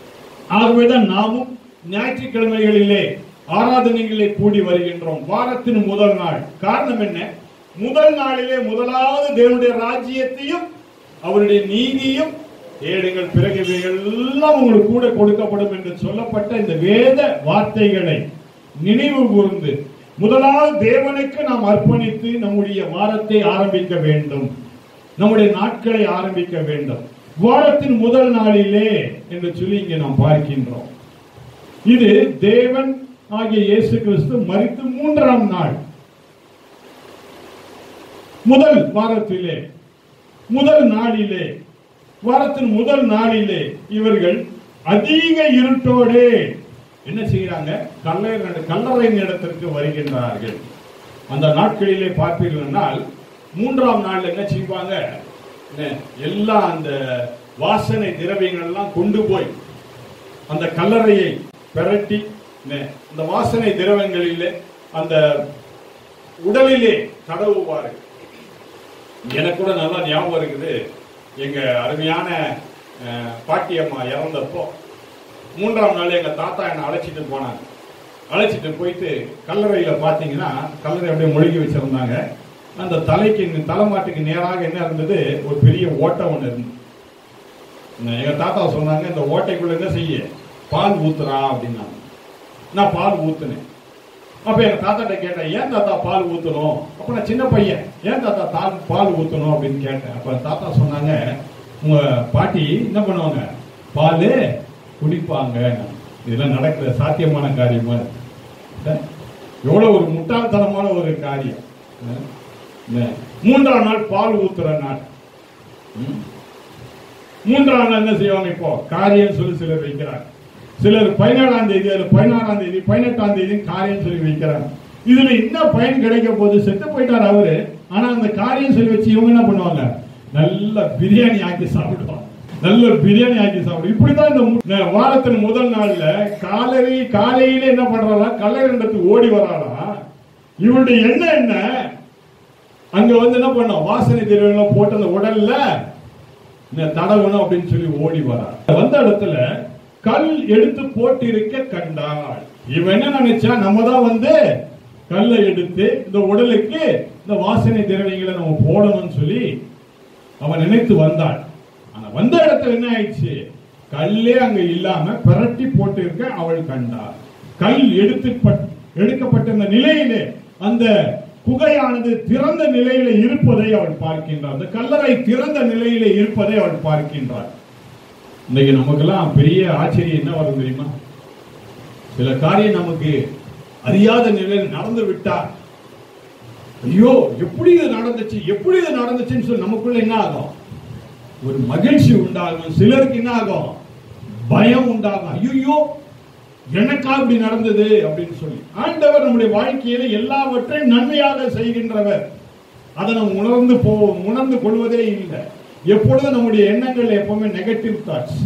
ஆகவேதான் நாமும் ஞாயிற்றுக்கிழமைகளிலே ஆராதனைகளிலே கூடி வருகின்றோம் வாரத்தின் முதல் நாள் காரணம் என்ன முதல் நாளிலே முதலாவது தேவனுடைய ராஜ்யத்தையும் அவருடைய நீதியும் தேடுங்கள் பிறகு இவைகள் எல்லாம் உங்களுக்கு கூட கொடுக்கப்படும் என்று சொல்லப்பட்ட இந்த வேத வார்த்தைகளை நினைவு கூர்ந்து முதலாவது தேவனுக்கு நாம் அர்ப்பணித்து நம்முடைய வாரத்தை ஆரம்பிக்க வேண்டும் நம்முடைய நாட்களை ஆரம்பிக்க வேண்டும் வாரத்தின் முதல் நாளிலே என்று சொல்லி இங்கே நாம் பார்க்கின்றோம் இது தேவன் ஆகிய இயேசு கிறிஸ்து மரித்து மூன்றாம் நாள் முதல் வாரத்திலே முதல் நாளிலே வாரத்தின் முதல் நாளிலே இவர்கள் அதிக இருட்டோடே என்ன செய்கிறாங்க கல்லறை கல்லறையின் இடத்திற்கு வருகின்றார்கள் அந்த நாட்களிலே பார்ப்பீர்கள்னால் மூன்றாம் நாள் என்ன செய்வாங்க என்ன, எல்லாம் அந்த வாசனை திரவியங்கள் எல்லாம் கொண்டு போய் அந்த கல்லறையை பிரட்டி என்ன, அந்த வாசனை திரவங்களிலே அந்த உடலிலே தடவுவார்கள் எனக்கு கூட நல்லா ஞாபகம் இருக்குது எங்க அருமையான அஹ், பாட்டியம்மா இறந்தப்போ மூன்றாம் நாள் எங்க தாத்தா என்னை அழைச்சிட்டு போனாங்க அழைச்சிட்டு போயிட்டு கல்லறையில பாத்தீங்கன்னா கல்லறை அப்படியே மொழிகி வச்சிருந்தாங்க அந்த தலைக்கு தலைமாட்டுக்கு நேராக என்ன இருந்தது ஒரு பெரிய ஓட்டை ஒன்று இருந்தது எங்க தாத்தா சொன்னாங்க இந்த ஓட்டைக்குள்ள என்ன செய்ய பால் ஊத்துறா அப்படின்னாங்க நான் பால் ஊத்துனேன் அப்ப எங்க தாத்தாட்ட கேட்டேன் ஏன் தாத்தா பால் ஊத்தணும் அப்ப நான் சின்ன பையன் ஏன் தாத்தா தால் பால் ஊத்தணும் அப்படின்னு கேட்டேன் அப்ப தாத்தா சொன்னாங்க உங்க பாட்டி என்ன பண்ணுவாங்க பால் குடிப்பாங்க இதெல்லாம் நடக்கிற சாத்தியமான காரியமா இருக்கு. இல்ல? எவ்வளவு ஒரு முட்டாள்தனமான ஒரு காரியம் இல்ல? இல்ல? மூன்றாம் நாள் பால் ஊத்துற நாள் ம்? மூன்றாம் நாள் என்ன செய்வாங்க இப்போ காரியம் சொல்லி சிலர் வைக்கிறாங்க சிலர் பதினேழாம் தேதி அல்லது பதினாறாம் தேதி பதினெட்டாம் தேதி காரியம் சொல்லி வைக்கிறாங்க இதுல என்ன பயன் கிடைக்க போகுது செத்து போயிட்டார் அவரு ஆனா அந்த காரியம் சொல்லி வச்சு இவங்க என்ன பண்ணுவாங்க நல்ல பிரியாணி ஆக்கி சாப்பிடுவாங்க நல்ல பிரியாணி ஆக்கி சாப்பிடும் இப்படிதான் இந்த மு- இந்த வாரத்தின் முதல் நாள்ல காலையில காலையில என்ன பண்றாரா கல்லறண்டத்துக்கு ஓடி வராளா இவருடைய எண்ணம் என்ன அங்க வந்து என்ன பண்ணோம் வாசனை திரவியெல்லாம் போட்டு அந்த உடல்ல இந்த தடவணும் அப்படின்னு சொல்லி ஓடி வரா வந்த இடத்துல கல் எடுத்து போட்டு இருக்க கண்டாள் இவன் என்ன நினைச்சா நம்ம தான் வந்து கல்லை எடுத்து இந்த உடலுக்கு இந்த வாசனை திரவியங்களை நம்ம போடணும்னு சொல்லி அவன் நினைத்து வந்தாள் ஆனா வந்த இடத்துல என்ன ஆயிடுச்சு கல்லே அங்க இல்லாம பிரட்டி போட்டு இருக்க அவள் கண்டாள் கல் எடுத்து பட்- எடுக்கப்பட்டிருந்த நிலையிலே அந்த குகையானது திறந்த நிலையில இருப்பதை அவள் பார்க்கின்றாள் அந்த கல்லறை திறந்த நிலையில இருப்பதை அவள் பார்க்கின்றாள் இன்னைக்கு நமக்கெல்லாம் பெரிய ஆச்சரியம் என்ன வரும் தெரியுமா சில காரியம் நமக்கு அறியாத நிலையில் நடந்து விட்டார் ஐயோ எப்படி இது நடந்துச்சு எப்படி இது நடந்துச்சுன்னு சொல்லி நமக்குள்ள என்ன ஆகும் ஒரு மகிழ்ச்சி உண்டாகும் சிலருக்கு என்ன ஆகும் பயம் உண்டாகும் ஐயோ எனக்கா இப்படி நடந்தது அப்படின்னு சொல்லி ஆண்டவர் நம்முடைய வாழ்க்கையில எல்லாவற்றையும் நன்மையாக செய்கின்றவர் அதை நம்ம உணர்ந்து போ உணர்ந்து கொள்வதே இல்லை எப்பொழுதும் நம்முடைய எண்ணங்கள் எப்பவுமே நெகட்டிவ் தாட்ஸ்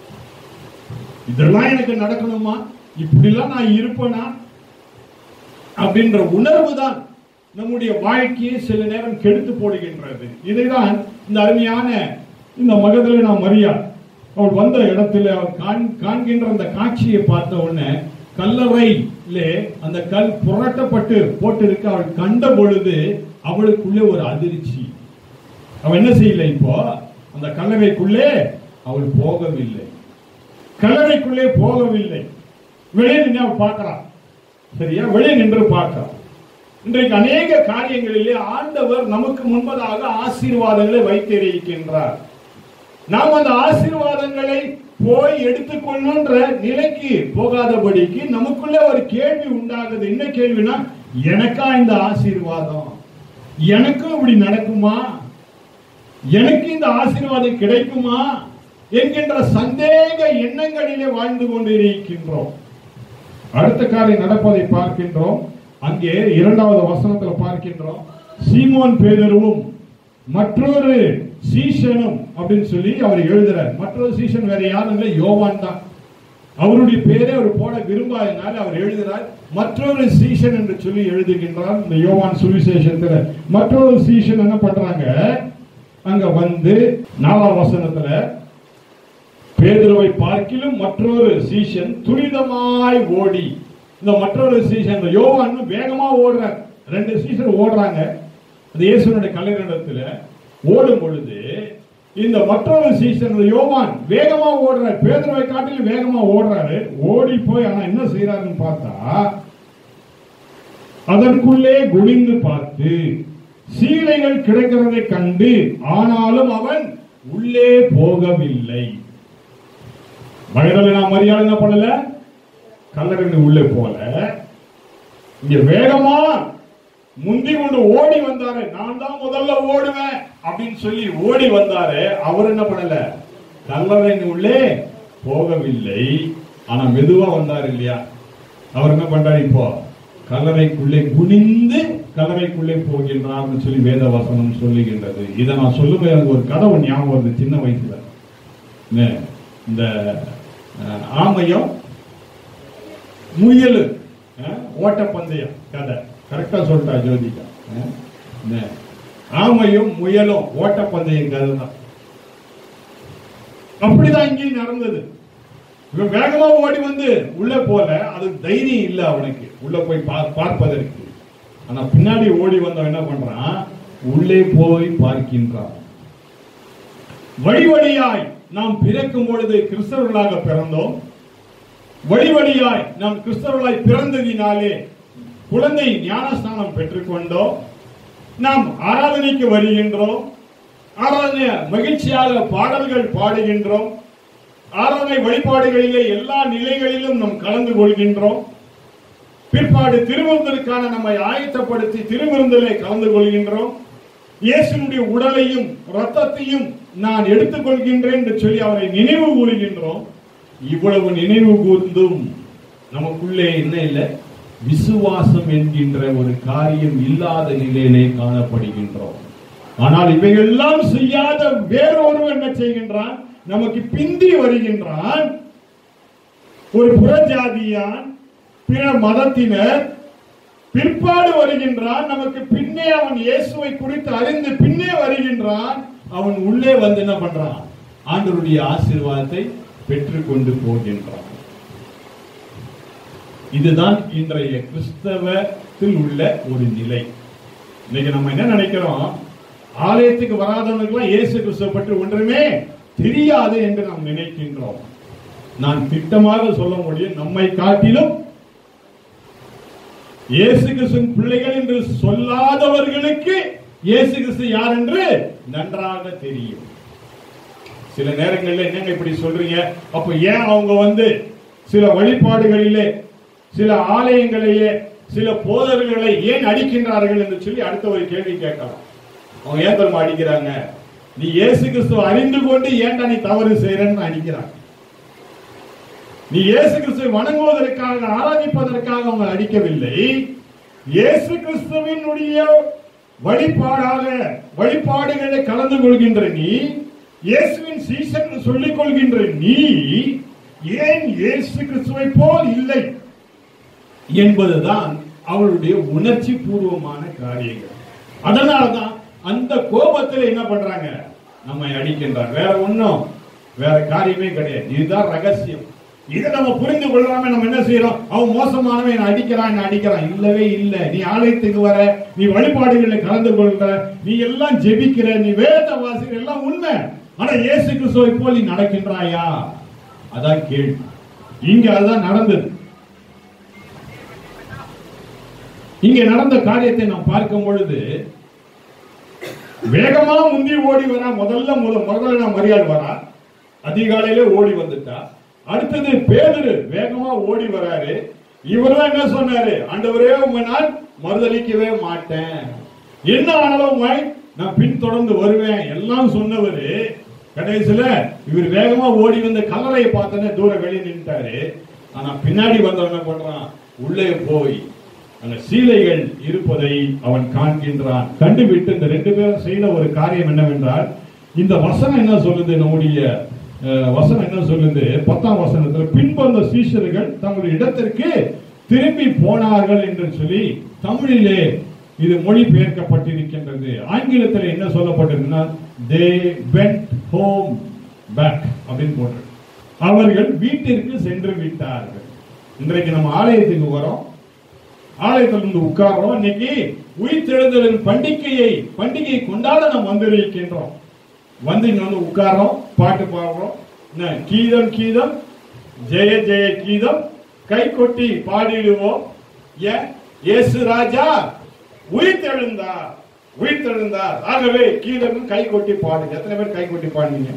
இதெல்லாம் எனக்கு நடக்கணுமா இப்படிலாம் நான் இருப்பேனா அப்படின்ற உணர்வு தான் நம்முடைய வாழ்க்கையை சில நேரம் கெடுத்து போடுகின்றது இதைதான் இந்த அருமையான இந்த மகதிலே நாம் மரியா அவள் வந்த இடத்துல அவள் காண்- காண்கின்ற அந்த காட்சியை பார்த்த உடனே கல்லறையிலே அந்த கல் புரட்டப்பட்டு போட்டிருக்க அவள் கண்ட பொழுது அவளுக்குள்ளே ஒரு அதிர்ச்சி அவள் என்ன செய்யல இப்போ அந்த கல்லறைக்குள்ளே அவள் போகவில்லை கல்லறைக்குள்ளே போகவில்லை வெளியே நின்று அவள் பார்க்கிறான் சரியா வெளியே நின்று பார்க்கிறான் இன்றைக்கு அநேக காரியங்களிலே ஆண்டவர் நமக்கு முன்பதாக ஆசீர்வாதங்களை வைத்திருக்கின்றார் நாம் அந்த ஆசீர்வாதங்களை போய் எடுத்துக்கொள்ளுன்ற நிலைக்கு போகாதபடிக்கு நமக்குள்ள ஒரு கேள்வி உண்டாகுது என்ன கேள்வினா எனக்கா இந்த ஆசீர்வாதம் எனக்கும் இப்படி நடக்குமா எனக்கு இந்த ஆசீர்வாதம் கிடைக்குமா என்கின்ற சந்தேக எண்ணங்களிலே வாழ்ந்து கொண்டிருக்கின்றோம் அடுத்த காரியம் நடப்பதை பார்க்கின்றோம் அங்கே இரண்டாவது வசனத்துல பார்க்கின்றோம் சீமோன் பேதருவும் மற்றொரு சீஷனும் அப்படின்னு சொல்லி அவர் எழுதுறார் மற்றொரு சீஷன் வேற யாரும் இல்லை யோவான் தான் அவருடைய பேரை அவர் போட விரும்பாதனால அவர் எழுதுகிறார் மற்றொரு சீஷன் என்று சொல்லி எழுதுகின்றார் இந்த யோவான் சுவிசேஷத்துல மற்றொரு சீஷன் என்ன பண்றாங்க அங்க வந்து நாலாம் வசனத்துல பேதுருவை பார்க்கிலும் மற்றொரு சீஷன் துரிதமாய் ஓடி இந்த மற்றொரு சீஷன் இந்த யோவான் வேகமா ஓடுறார் ரெண்டு சீஷன் ஓடுறாங்க அந்த இயேசுனுடைய கல்லறிடத்துல ஓடும் பொழுது இந்த மற்றொரு சீசன் இந்த யோவான் வேகமா ஓடுறாரு பேதுருவை காட்டிலும் வேகமா ஓடுறாரு ஓடி போய் ஆனா என்ன செய்யறாருன்னு பார்த்தா அதற்குள்ளே குனிந்து பார்த்து சீலைகள் கிடக்கிறதை கண்டு ஆனாலும் அவன் உள்ளே போகவில்லை மகதலினா மரியாதை என்ன பண்ணல கல்லறைக்கு உள்ளே போல இங்க வேகமா முந்தி கொண்டு ஓடி வந்தாரு நான் தான் முதல்ல ஓடுவேன் அப்படின்னு சொல்லி ஓடி வந்தாரு அவர் என்ன பண்ணல கல்லறையின் உள்ளே போகவில்லை ஆனா மெதுவா வந்தாரு இல்லையா அவர் என்ன பண்றாரு இப்போ கல்லறைக்குள்ளே குனிந்து கல்லறைக்குள்ளே போகின்றார்னு சொல்லி வேத வசனம் சொல்லுகின்றது இதை நான் சொல்லும்போது எனக்கு ஒரு கதை ஒண்ணு ஞாபகம் வருது சின்ன வயசுல என்ன, இந்த அஹ், ஆமையும் முயலு அஹ், ஓட்டப்பந்தயம் கதை கரெக்டா சொல்லிட்டா ஜோதிகா அஹ், என்ன, ஆமையும் முயலும் ஓட்டப்பந்தயம் கதை தான் அப்படிதான் இங்கேயும் நடந்தது இவன் வேகமா ஓடி வந்து உள்ள போல அது தைரியம் இல்ல அவனுக்கு உள்ள போய் பா- பார்ப்பதற்கு ஆனா பின்னாடி ஓடி வந்தவன் என்ன பண்றான் உள்ளே போய் பார்க்கின்றான் வழி வழியாய் நாம் பிறக்கும் பொழுது கிறிஸ்தவர்களாக பிறந்தோம் வழி வழியாய் நாம் கிறிஸ்தவர்களாய் பிறந்ததினாலே குழந்தை ஞானஸ்தானம் பெற்றுக்கொண்டோம் நாம் ஆராதனைக்கு வருகின்றோம் ஆராதனை மகிழ்ச்சியாக பாடல்கள் பாடுகின்றோம் ஆராதனை வழிபாடுகளிலே எல்லா நிலைகளிலும் நாம் கலந்து கொள்கின்றோம் பிற்பாடு திருவிருந்தலுக்கான நம்மை ஆயத்தப்படுத்தி திருவிருந்தலை கலந்து கொள்கின்றோம் இயேசுனுடைய உடலையும் ரத்தத்தையும் நான் எடுத்துக்கொள்கின்றேன் என்று சொல்லி அவரை நினைவு கூறுகின்றோம் இவ்வளவு நினைவு கூர்ந்தும் நமக்குள்ளே என்ன இல்லை விசுவாசம் என்கின்ற ஒரு காரியம் இல்லாத நிலையிலே காணப்படுகின்றோம் ஆனால் இவையெல்லாம் செய்யாத வேறொருவன் என்ன செய்கின்றான் நமக்கு பிந்தி வருகின்றான் ஒரு புறஜாதியான் பிற மதத்தினர் பிற்பாடு வருகின்றான் நமக்கு பின்னே அவன் இயேசுவை குறித்து அறிந்து பின்னே வருகின்றான் அவன் உள்ளே வந்து என்ன பண்றான் ஆண்டவருடைய ஆசீர்வாதத்தை பெற்றுக்கொண்டு போகின்றான் இதுதான் இன்றைய கிறிஸ்தவத்தில் உள்ள ஒரு நிலை இன்னைக்கு நம்ம என்ன நினைக்கிறோம் ஆலயத்துக்கு வராதவனுக்கெல்லாம் இயேசு கிறிஸ்துவ பற்றி ஒன்றுமே தெரியாது என்று நாம் நினைக்கின்றோம் நான் திட்டமாக சொல்ல முடியும் நம்மை காட்டிலும் இயேசு கிறிஸ்துவின் பிள்ளைகள் என்று சொல்லாதவர்களுக்கு இயேசு கிறிஸ்து யார் என்று நன்றாக தெரியும் சில நேரங்களில் என்னங்க இப்படி சொல்றீங்க அப்ப ஏன் அவங்க வந்து சில வழிபாடுகளிலே சில ஆலயங்களிலே சில போதர்களை ஏன் அடிக்கின்றார்கள் என்று சொல்லி அடுத்த ஒரு கேள்வி கேட்கலாம் அவங்க ஏன் தெரியுமா அடிக்கிறாங்க நீ இயேசு கிறிஸ்துவ அறிந்து கொண்டு ஏன்டா நீ தவறு செய்யறன்னு அடிக்கிறாங்க நீ இயேசு கிறிஸ்துவை வணங்குவதற்காக ஆராதிப்பதற்காக அவங்க அடிக்கவில்லை இயேசு கிறிஸ்துவினுடைய வழிபாடாக வழிபாடுகளை கலந்து கொள்கின்ற நீ இயேசுவின் சீசன் என்று சொல்லிக் கொள்கின்ற நீ ஏன் இயேசு கிறிஸ்துவை போல் இல்லை என்பதுதான் அவளுடைய உணர்ச்சி பூர்வமான காரியங்கள் அதனாலதான் அந்த கோபத்தில் என்ன பண்றாங்க நம்மை அடிக்கின்றார் வேற ஒண்ணும் வேற காரியமே கிடையாது இதுதான் ரகசியம் இதை நம்ம புரிந்து கொள்ளாம நம்ம என்ன செய்யறோம் அவன் மோசமானவன் என்னை அடிக்கிறான் என்னை அடிக்கிறான் இல்லவே இல்ல நீ ஆலயத்துக்கு வர நீ வழிபாடுகளில் கலந்து கொள்ற நீ எல்லாம் ஜெபிக்கிற நீ வேத வாசிக்கிற எல்லாம் உண்மை ஆனா இயேசு கிறிஸ்துவை போல் நீ நடக்கின்றாயா அதான் கேள்வி இங்க அதுதான் நடந்தது இங்க நடந்த காரியத்தை நாம் பார்க்கும் பொழுது வேகமா முந்தி ஓடி வரா முதல்ல முத முதல்ல நான் மரியாதை வரா அதிகாலையிலே ஓடி வந்துட்டா அடுத்தது பேதுரு வேகமா ஓடி வராரு இவர்தான் என்ன சொன்னாரு ஆண்டவரே உங்க நான் மறுதளிக்கவே மாட்டேன் என்ன ஆனாலும் உம்மை நான் பின்தொடர்ந்து வருவேன் எல்லாம் சொன்னவரு கடைசியில இவர் வேகமா ஓடி வந்து கல்லறையை பார்த்தோன்னே தூர வெளியே நின்ட்டாரு ஆனா பின்னாடி வந்தவன் என்ன பண்றான் உள்ளே போய் அந்த சீலைகள் இருப்பதை அவன் காண்கின்றான் கண்டுவிட்டு இந்த ரெண்டு பேரும் செய்த ஒரு காரியம் என்னவென்றால் இந்த வசனம் என்ன சொல்லுது நம்முடைய அஹ், வசனம் என்ன சொல்லுது பத்தாம் வசனத்துல பின்பு அந்த சீஷர்கள் தங்களுடைய இடத்திற்கு திரும்பி போனார்கள் என்று சொல்லி தமிழிலே இது மொழிபெயர்க்கப்பட்டிருக்கின்றது ஆங்கிலத்தில் என்ன சொல்லப்பட்டிருக்குன்னா தே வெண்ட் ஹோம் பேக் அப்படின்னு போட்டு அவர்கள் வீட்டிற்கு சென்று விட்டார்கள் இன்றைக்கு நம்ம ஆலயத்துக்கு வரோம் ஆலயத்தில் இருந்து உட்கார்றோம் இன்னைக்கு உயிர்த்தெழுதலின் பண்டிகையை பண்டிகையை கொண்டாட நாம் வந்திருக்கின்றோம் வந்து இங்க வந்து உட்கார்றோம் பாட்டு பாடுறோம் என்ன, கீதம் கீதம் ஜெய ஜெய கீதம் கை கொட்டி பாடிடுவோம் ஏன் இயேசு ராஜா உயிர்த்தெழுந்தார் உயிர்த்தெழுந்தார் ஆகவே கீதம் கை கொட்டி பாடுங்க எத்தனை பேர் கை கொட்டி பாடுனீங்க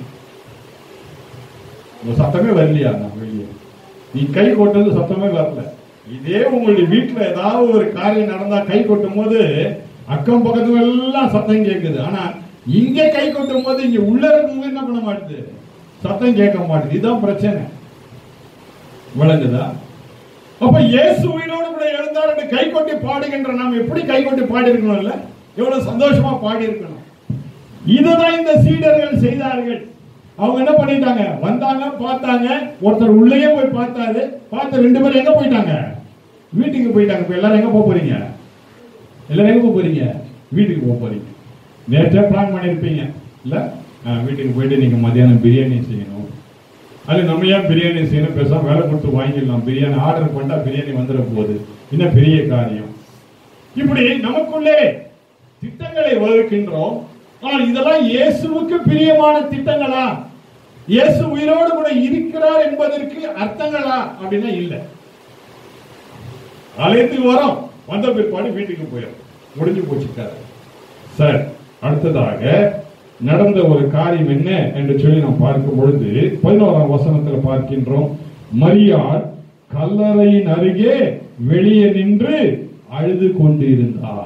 உங்க சத்தமே வரலையா நான் வெளியே நீ கை கொட்டது சத்தமே வரல இதே உங்களுடைய வீட்டுல ஏதாவது ஒரு காரியம் நடந்தா கை கொட்டும் போது அக்கம் பக்கத்துல எல்லாம் சத்தம் கேட்குது ஆனா இங்க கை கொட்டும் போது இங்க உள்ள இருக்கும்போது என்ன பண்ண மாட்டுது சத்தம் கேட்க மாட்டுது இதுதான் பிரச்சனை விளங்குதா அப்ப இயேசு உயிரோடு கூட எழுந்தார் என்று கை கொட்டி பாடுகின்ற நாம் எப்படி கை கொட்டி பாடி இருக்கணும்ல எவ்வளவு சந்தோஷமா பாடி இருக்கணும் இதுதான் இந்த சீடர்கள் செய்தார்கள் அவங்க என்ன பண்ணிட்டாங்க வந்தாங்க பார்த்தாங்க ஒருத்தர் உள்ளேயே போய் பார்த்தாரு பார்த்து ரெண்டு பேரும் எங்க போயிட்டாங்க வீட்டுக்கு போயிட்டாங்க இப்ப எல்லாரும் எங்க போக போறீங்க எல்லாரும் எங்க போக போறீங்க வீட்டுக்கு போக போறீங்க நேற்றே பிளான் பண்ணிருப்பீங்க இல்ல ஆ, வீட்டுக்கு போயிட்டு நீங்க மத்தியானம் பிரியாணி செய்யணும் அது நம்ம ஏன் பிரியாணி செய்யணும் பேசாம வேலை கொடுத்து வாங்கிடலாம் பிரியாணி ஆர்டர் பண்ணா பிரியாணி வந்துட போகுது இன்னும் பெரிய காரியம் இப்படி நமக்குள்ளே திட்டங்களை வகுக்கின்றோம் ஆனால் இதெல்லாம் இயேசுவுக்கு பிரியமான திட்டங்களா இயேசு உயிரோடு கூட இருக்கிறார் என்பதற்கு அர்த்தங்களா அப்படின்னா இல்ல ஆலயத்துக்கு வரோம் வந்த பிற்பாடு வீட்டுக்கு போயிடும் முடிஞ்சு போச்சுக்காரு சார் அடுத்ததாக நடந்த ஒரு காரியம் என்ன என்று சொல்லி நாம் பார்க்கும் பொழுது பதினோராம் வசனத்துல பார்க்கின்றோம் மரியாள் கல்லறையின் அருகே வெளியே நின்று அழுது கொண்டிருந்தார்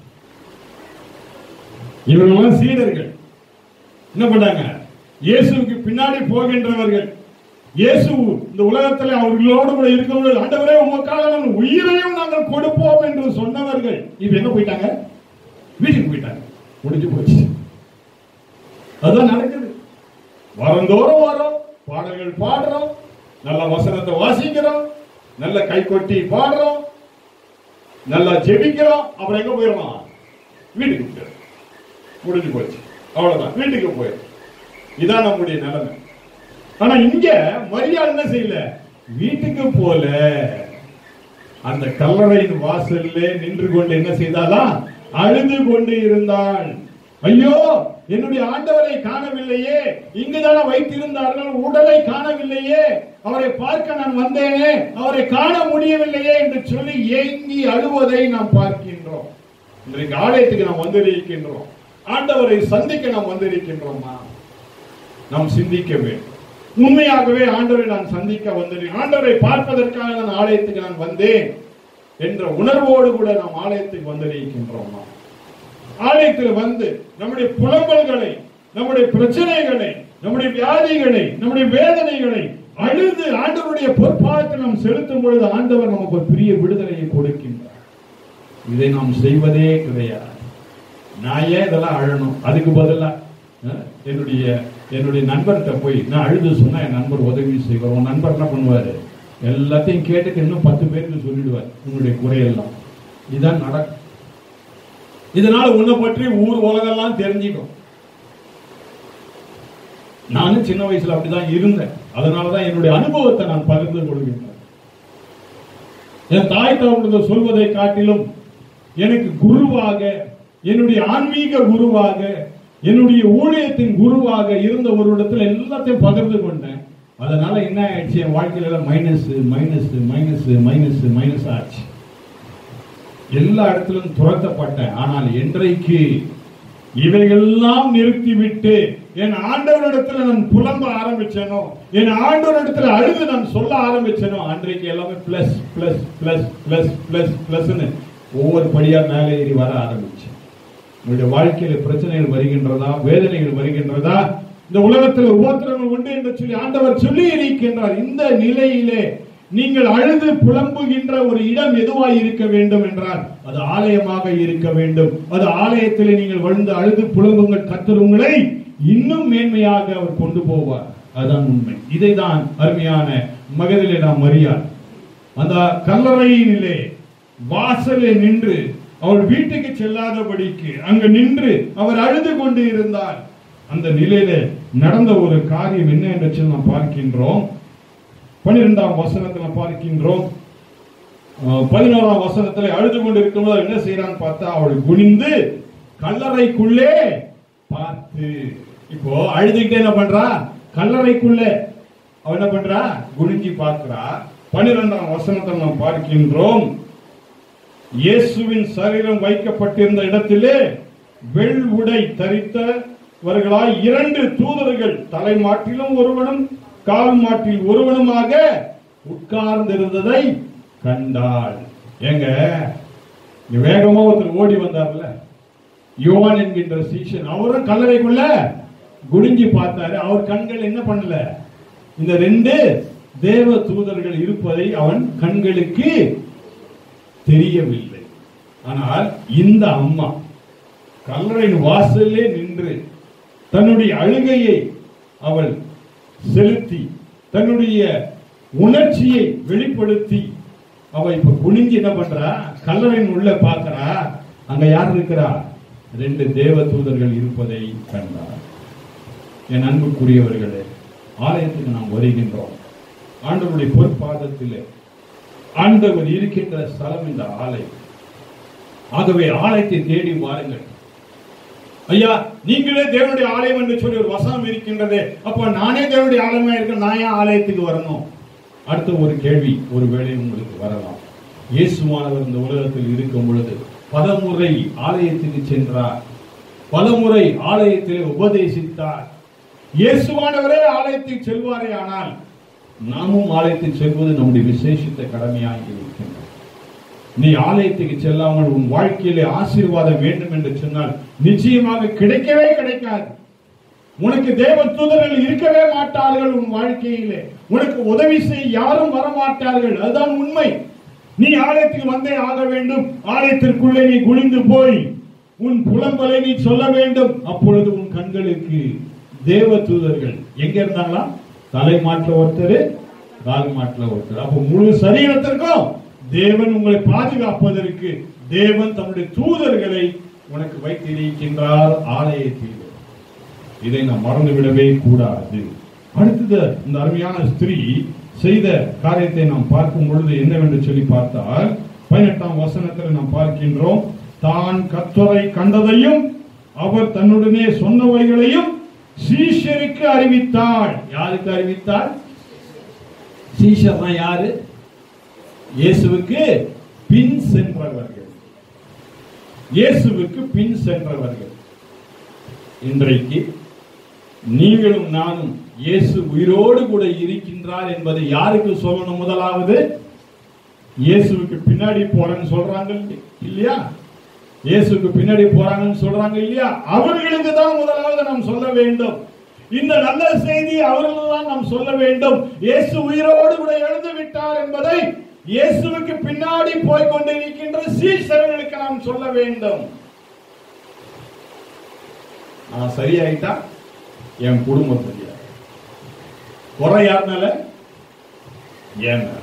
இவர்களெல்லாம் சீடர்கள் என்ன பண்ணாங்க இயேசுவுக்கு பின்னாடி போகின்றவர்கள் இயேசு இந்த உலகத்தில் அவர்களோடு கூட இருக்கிறவர்கள் ஆண்டவரே உமக்காக நாங்கள் உயிரையும் நாங்கள் கொடுப்போம் என்று சொன்னவர்கள் இப்ப எங்க போயிட்டாங்க வீட்டுக்கு போயிட்டாங்க முடிஞ்சு போச்சு அதுதான் நடக்குது வரந்தோறும் வரோம் பாடல்கள் பாடுறோம் நல்ல வசனத்தை வாசிக்கிறோம் நல்ல கை கொட்டி பாடுறோம் நல்லா ஜெபிக்கிறோம் அப்புறம் எங்க போயிடலாம் வீட்டுக்கு போயிடும் முடிஞ்சு போச்சு அவ்வளவுதான் வீட்டுக்கு போயிடும் இதான் நம்முடைய நிலைமை ஆனா இங்க மரியாதை என்ன செய்யல வீட்டுக்கு போல அந்த கல்லறையின் வாசல்ல நின்று கொண்டு என்ன செய்தாலா அழுது கொண்டு இருந்தாள் ஐயோ என்னுடைய ஆண்டவரை காணவில்லையே இங்குதானே வைத்திருந்தார்கள் உடலை காணவில்லையே அவரை பார்க்க நான் வந்தேனே அவரை காண முடியவில்லையே என்று சொல்லி ஏங்கி அழுவதை நாம் பார்க்கின்றோம் இன்றைக்கு ஆலயத்துக்கு நாம் வந்திருக்கின்றோம் ஆண்டவரை சந்திக்க நாம் வந்திருக்கின்றோமா நாம் சிந்திக்க வேண்டும் உண்மையாகவே ஆண்டவரை நான் சந்திக்க வந்தேன் ஆண்டவரை பார்ப்பதற்காக நான் ஆலயத்துக்கு நான் வந்தேன் என்ற உணர்வோடு கூட நாம் ஆலயத்துக்கு வந்திருக்கின்றோமா ஆலயத்தில் வந்து நம்முடைய புலம்பல்களை நம்முடைய பிரச்சனைகளை நம்முடைய வியாதிகளை நம்முடைய வேதனைகளை அழுது ஆண்டவருடைய பொற்பாதத்தை நாம் செலுத்தும் பொழுது ஆண்டவர் நமக்கு ஒரு பெரிய விடுதலையை கொடுக்கின்றார் இதை நாம் செய்வதே கிடையாது நான் ஏன் இதெல்லாம் அழணும் அதுக்கு பதிலா அஹ், என்னுடைய என்னுடைய நண்பர்கிட்ட போய் நான் அழுது சொன்னா என் நண்பர் உதவி செய்வார் உன் நண்பர் என்ன பண்ணுவாரு எல்லாத்தையும் கேட்டுட்டு இன்னும் பத்து பேருக்கு சொல்லிடுவார் உன்னுடைய குறையெல்லாம் இதுதான் நடக்கும் இதனால உன்னை பற்றி ஊர் உலகெல்லாம் தெரிஞ்சுக்கும் நானும் சின்ன வயசுல அப்படிதான் இருந்தேன் அதனாலதான் என்னுடைய அனுபவத்தை நான் பகிர்ந்து கொள்கின்றேன் என் தாய் தகவல் சொல்வதை காட்டிலும் எனக்கு குருவாக என்னுடைய ஆன்மீக குருவாக என்னுடைய ஊழியத்தின் குருவாக இருந்த ஒரு இடத்துல எல்லாத்தையும் பகிர்ந்து கொண்டேன் அதனால என்ன ஆயிடுச்சு என் வாழ்க்கையில minus minus minus minus minus ஆச்சு எல்லா இடத்திலும் துரத்தப்பட்டேன் ஆனால் என்றைக்கு இவைகளெல்லாம் நிறுத்திவிட்டு என் ஆண்டவரிடத்துல நான் புலம்ப ஆரம்பிச்சேனோ என் ஆண்டவரிடத்துல அழுது நான் சொல்ல ஆரம்பிச்சேனோ அன்றைக்கு எல்லாமே plus plus plus plus plus பிளஸ்னு ஒவ்வொரு படியா மேலே ஏறி வர ஆரம்பிச்சேன் உங்களுடைய வாழ்க்கையில பிரச்சனைகள் வருகின்றதா வேதனைகள் வருகின்றதா இந்த உலகத்தில் உபத்திரங்கள் உண்டு என்று சொல்லி ஆண்டவர் சொல்லி இருக்கின்றார் இந்த நிலையிலே நீங்கள் அழுது புலம்புகின்ற ஒரு இடம் எதுவாய் இருக்க வேண்டும் என்றால் அது ஆலயமாக இருக்க வேண்டும் அது ஆலயத்திலே நீங்கள் வந்து அழுது புலம்புங்கள் கர்த்தர் உங்களை இன்னும் மேன்மையாக அவர் கொண்டு போவார் அதுதான் உண்மை இதைதான் அருமையான மகதிலே நாம் மரியார் அந்த கல்லறையினிலே வாசலில் நின்று அவர் வீட்டுக்கு செல்லாதபடிக்கு அங்கு நின்று அவர் அழுது கொண்டு இருந்தார் அந்த நிலையில நடந்த ஒரு காரியம் என்ன என்று சொல்லி நாம் பார்க்கின்றோம் பனிரெண்டாம் வசனத்துல பார்க்கின்றோம் அஹ், பதினோராம் வசனத்துல அழுது கொண்டு இருக்கும்போது என்ன செய்யறான்னு பார்த்தா அவள் குனிந்து கல்லறைக்குள்ளே பார்த்து இப்போ அழுதுகிட்டே என்ன பண்றா கல்லறைக்குள்ளே அவ என்ன பண்றா குனிஞ்சி பார்க்கிறா பனிரெண்டாம் வசனத்தை நாம் பார்க்கின்றோம் இயேசுவின் சரீரம் வைக்கப்பட்டிருந்த இடத்திலே வெள் உடை தரித்தவர்களாய் இரண்டு தூதர்கள் தலைமாட்டிலும் ஒருவனும் கால் மாட்டில் ஒருவனுமாக உட்கார்ந்திருந்ததை கண்டாள் ஏங்க இங்க வேகமா ஒருத்தர் ஓடி வந்தார்ல யோவான் என்கின்ற சீஷன் அவரும் கல்லறைக்குள்ள குனிஞ்சி பார்த்தாரு அவர் கண்கள் என்ன பண்ணல இந்த ரெண்டு தேவ தூதர்கள் இருப்பதை அவன் கண்களுக்கு தெரியவில்லை ஆனால் இந்த அம்மா கல்லறையின் வாசலிலே நின்று தன்னுடைய அழுகையை அவள் செலுத்தி தன்னுடைய உணர்ச்சியை வெளிப்படுத்தி அவ இப்ப குனிஞ்சு என்ன பண்றா கல்லறையின் உள்ள பார்க்கறா அங்க யார் இருக்கிறா ரெண்டு தேவ தூதர்கள் இருப்பதை கண்டார் என் அன்புக்குரியவர்களே ஆலயத்துக்கு நாம் வருகின்றோம் ஆண்டவருடைய பொற்பாதத்திலே ஆண்டவர் இருக்கின்ற ஸ்தலம் இந்த ஆலயம் ஆகவே ஆலயத்தை தேடி வாருங்கள் ஐயா நீங்களே தேவனுடைய ஆலயம் என்று சொல்லி ஒரு வசனம் இருக்கின்றதே அப்ப நானே தேவனுடைய ஆலயமா இருக்க நான் ஏன் ஆலயத்துக்கு வரணும் அடுத்த ஒரு கேள்வி ஒருவேளை உங்களுக்கு வரலாம் இயேசுவானவர் இந்த உலகத்தில் இருக்கும் பொழுது பலமுறை ஆலயத்துக்கு சென்றார் பலமுறை ஆலயத்திலே உபதேசித்தார் இயேசுவானவரே ஆலயத்துக்கு செல்வாரே ஆனால் நாமும் ஆலயத்துக்கு செல்வது நம்முடைய விசேஷித்த கடமையாகி இருக்கின்றது நீ ஆலயத்துக்கு செல்லாமல் உன் வாழ்க்கையிலே ஆசீர்வாதம் வேண்டும் என்று சொன்னால் நிச்சயமாக கிடைக்கவே கிடைக்காது உனக்கு தேவ தூதர்கள் இருக்கவே மாட்டார்கள் உன் வாழ்க்கையிலே உனக்கு உதவி செய்ய யாரும் வரமாட்டார்கள் அதுதான் உண்மை நீ ஆலயத்துக்கு வந்தே ஆக வேண்டும் ஆலயத்திற்குள்ளே நீ குனிந்து போய் உன் புலம்பலை நீ சொல்ல வேண்டும் அப்பொழுது உன் கண்களுக்கு தேவ தூதர்கள் எங்க இருந்தாங்களா தலை மாற்ற ஒருத்தர் கால் மாற்ற ஒருத்தர் அப்ப முழு சரீரத்திற்கும் தேவன் உங்களை பாதுகாப்பதற்கு தேவன் தம்முடைய தூதர்களை உனக்கு வைத்திருக்கின்றார் ஆலயத்தில் இதை நாம் மறந்துவிடவே கூடாது அடுத்தது இந்த அருமையான ஸ்திரீ செய்த காரியத்தை நாம் பார்க்கும் பொழுது என்னவென்று சொல்லி பார்த்தால் பதினெட்டாம் வசனத்தில் நாம் பார்க்கின்றோம் தான் கத்தரை கண்டதையும் அவர் தன்னுடனே சொன்னவைகளையும் சீஷருக்கு அறிவித்தாள் யாருக்கு அறிவித்தாள் சீஷர்னா யாரு இயேசுவுக்கு பின் சென்றவர்கள் இயேசுவுக்கு பின் சென்றவர்கள் இன்றைக்கு நீங்களும் நானும் இயேசு உயிரோடு கூட இருக்கின்றார் என்பதை யாருக்கு சொல்லணும் முதலாவது இயேசுவுக்கு பின்னாடி போறேன்னு சொல்றாங்க இல்லையா இயேசுக்கு பின்னாடி போறாங்கன்னு சொல்றாங்க இல்லையா அவர்களுக்கு தான் முதலாவது நாம் சொல்ல வேண்டும் இந்த நல்ல செய்தி அவர்கள் தான் நாம் சொல்ல வேண்டும் இயேசு உயிரோடு கூட எழுந்து விட்டார் என்பதை இயேசுவுக்கு பின்னாடி போய் கொண்டிருக்கின்ற சீசர்களுக்கு நாம் சொல்ல வேண்டும் நான் சரியாயிட்டா என் குடும்பம் சரியா குறை யார் மேல என் மேல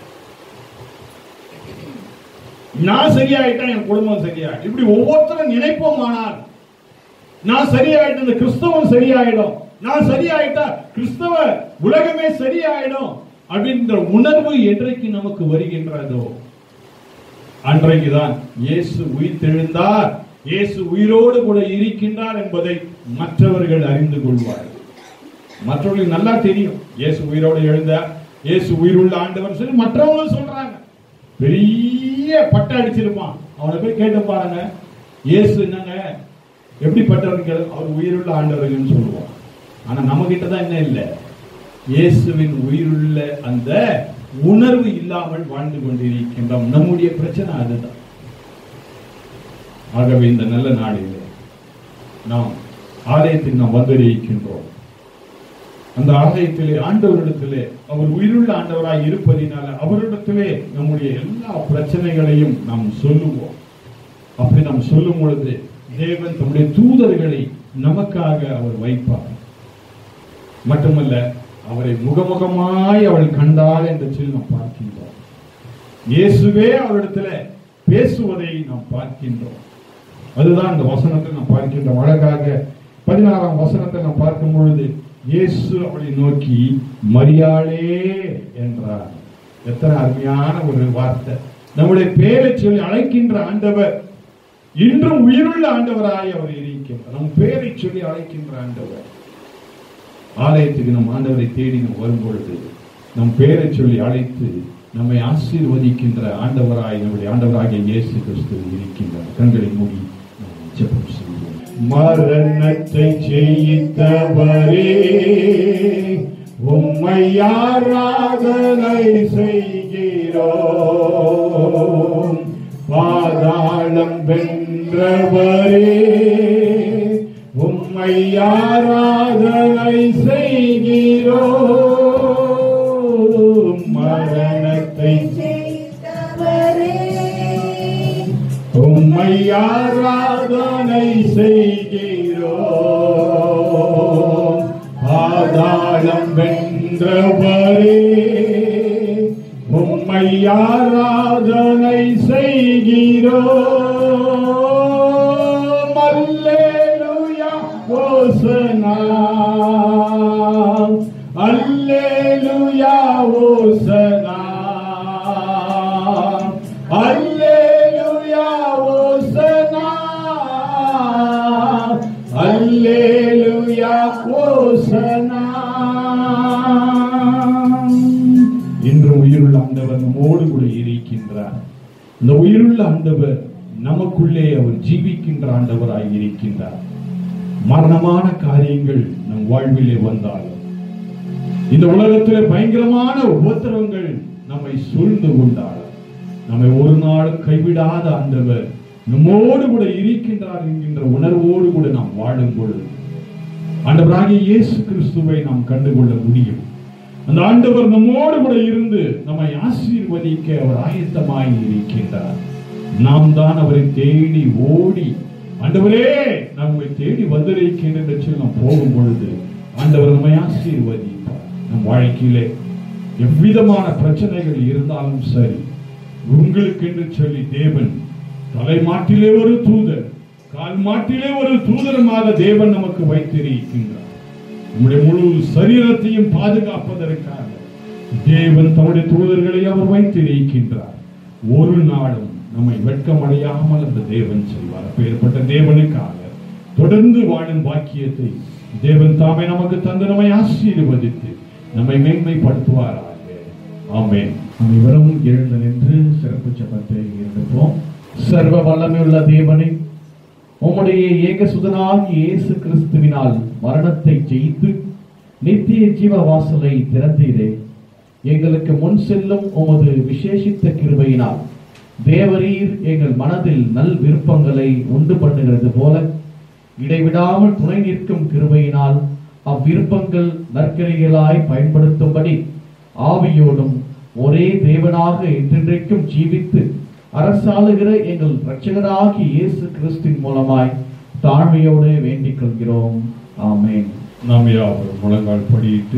நான் சரியாயிட்டா என் குடும்பம் சரியா இப்படி ஒவ்வொருத்தரும் நினைப்போமானால் நான் சரியாயிட்டு இந்த கிறிஸ்தவம் சரியாயிடும் நான் சரியாயிட்டா கிறிஸ்தவ உலகமே சரியாயிடும் அப்படின்ற உணர்வு என்றைக்கு நமக்கு வருகின்றதோ அன்றைக்குதான் இயேசு உயிர்த்தெழுந்தார் இயேசு உயிரோடு கூட இருக்கின்றார் என்பதை மற்றவர்கள் அறிந்து கொள்வார்கள் மற்றவர்களுக்கு நல்லா தெரியும் இயேசு உயிரோடு எழுந்தார் இயேசு உயிருள்ள ஆண்டவர் சொல்லி மற்றவங்க சொல்றாங்க பெரிய பட்டை அடிச்சிருப்பான் அவனை போய் கேட்டு பாருங்க இயேசு என்னங்க எப்படிப்பட்டவர்கள் கேளு, அவர் உயிருள்ள ஆண்டவர்கள்னு சொல்லுவான் ஆனா நம்ம கிட்ட தான் என்ன இல்லை இயேசுவின் உயிருள்ள அந்த உணர்வு இல்லாமல் வாழ்ந்து கொண்டிருக்கின்றோம் நம்முடைய பிரச்சனை அதுதான் ஆகவே இந்த நல்ல நாளிலே நாம் ஆலயத்தில் நாம் வந்திருக்கின்றோம் அந்த ஆலயத்திலே ஆண்டவரிடத்திலே அவர் உயிருள்ள ஆண்டவராய் இருப்பதினால அவரிடத்திலே நம்முடைய எல்லா பிரச்சனைகளையும் நாம் சொல்லுவோம் அப்படி நாம் சொல்லும் பொழுது தேவன் தம்முடைய தூதர்களை நமக்காக அவர் வைப்பார் மட்டுமல்ல அவரை முகமுகமாய் அவள் கண்டாள் என்று சொல்லி நாம் பார்க்கின்றோம் இயேசுவே அவரிடத்துல பேசுவதை நாம் பார்க்கின்றோம் அதுதான் அந்த வசனத்தை நாம் பார்க்கின்றோம் அழகாக பதினாறாம் வசனத்தை நாம் பார்க்கும் பொழுது இயேசு அவளை நோக்கி மரியாளே என்றார் எத்தனை அருமையான ஒரு வார்த்தை நம்முடைய பேரை சொல்லி அழைக்கின்ற ஆண்டவர் இன்றும் உயிருள்ள ஆண்டவராய் அவர் இருக்கின்றார் நம் பேரை சொல்லி அழைக்கின்ற ஆண்டவர் ஆலயத்துக்கு நம் ஆண்டவரை தேடி நாம் வரும்பொழுது நம் பேரை சொல்லி அழைத்து நம்மை ஆசீர்வதிக்கின்ற ஆண்டவராய் நம்முடைய ஆண்டவராகிய இயேசு கிறிஸ்து இருக்கின்றார் கண்களை மூடி நாம் ஜெபம் செய்வோம் மரணத்தை ஜெயித்தவரே உம்மை ஆராதனை செய்கிறோம் பாதாளம் வென்றவரே உம்மை ஆராதனை செய்கிறோம் மரணத்தை உம்மை ஆராதனை செய்கிறோம் பாதாளம் வென்றவரே உம்மை ஆராதனை செய்கிறோம் அல்லேலூயா ஓசனா அல்லேலூயா ஓசனா அல்லேலூயா ஓசனா அல்லேலூயா ஓசனா இன்று உயிருள்ள ஆண்டவர் நம்மோடு கூட இருக்கின்றார் இந்த உயிருள்ள ஆண்டவர் நமக்குள்ளே அவர் ஜீவிக்கின்ற ஆண்டவராய் இருக்கின்றார் மரணமான காரியங்கள் நம் வாழ்விலே வந்தாலும் இந்த உலகத்திலே பயங்கரமான உபத்திரவங்கள் நம்மை சூழ்ந்து கொண்டாலும் நம்மை ஒரு நாளும் கைவிடாத ஆண்டவர் நம்மோடு கூட இருக்கின்றார் என்கின்ற உணர்வோடு கூட நாம் வாழும் பொழுது ஆண்டவராகிய இயேசு கிறிஸ்துவை நாம் கண்டுகொள்ள முடியும் அந்த ஆண்டவர் நம்மோடு கூட இருந்து நம்மை ஆசீர்வதிக்க அவர் ஆயத்தமாய் இருக்கின்றார் நாம் தான் அவரை தேடி ஓடி ஆண்டவரே நம்மை தேடி வந்திருக்கின்ற என்று சொல்லி நாம் போகும் பொழுது ஆண்டவர் நம்மை ஆசீர்வதிப்பார் நம் வாழ்க்கையிலே எவ்விதமான பிரச்சனைகள் இருந்தாலும் சரி உங்களுக்கு என்று சொல்லி தேவன் தலைமாட்டிலே ஒரு தூதர் கால் மாட்டிலே ஒரு தூதரமாக தேவன் நமக்கு வைத்திருக்கின்றார் நம்முடைய முழு சரீரத்தையும் பாதுகாப்பதற்காக தேவன் தம்முடைய தூதர்களை அவர் வைத்திருக்கின்றார் ஒரு நாளும் நம்மை வெட்கமடையாமல் அந்த தேவன் செய்வார் அப்பேற்பட்ட தேவனுக்காக தொடர்ந்து வாழும் பாக்கியத்தை தேவன் தாமே நமக்கு தந்து நம்மை ஆசீர்வதித்து நம்மை மேன்மைப்படுத்துவாராக ஆமென் நாம் இவரும் எழுந்து நின்று சிறப்பு ஜெபத்தை இருப்போம் சர்வ வல்லமையுள்ள தேவனை உம்முடைய ஏகசுதனாகிய இயேசு கிறிஸ்துவினால் மரணத்தை ஜெயித்து நித்திய ஜீவ வாசலை திறந்தீரே எங்களுக்கு முன் செல்லும் உமது விசேஷித்த கிருபையினால் தேவரீர் எங்கள் மனதில் நல் விருப்பங்களை உண்டு பண்ணுகிறது போல இடைவிடாமல் துணை நிற்கும் கிருபையினால் அவ்விருப்பங்கள் நற்கரிகளாய் பயன்படுத்தும்படி ஆவியோடும் ஒரே தேவனாக என்றென்றைக்கும் ஜீவித்து அரசாளுகிற எங்கள் இரட்சகராகிய இயேசு கிறிஸ்துவின் மூலமாய் தாழ்மையோடு வேண்டிக் கொள்கிறோம் ஆமென் நாம் யாவரும் முழங்கால் படியிட்டு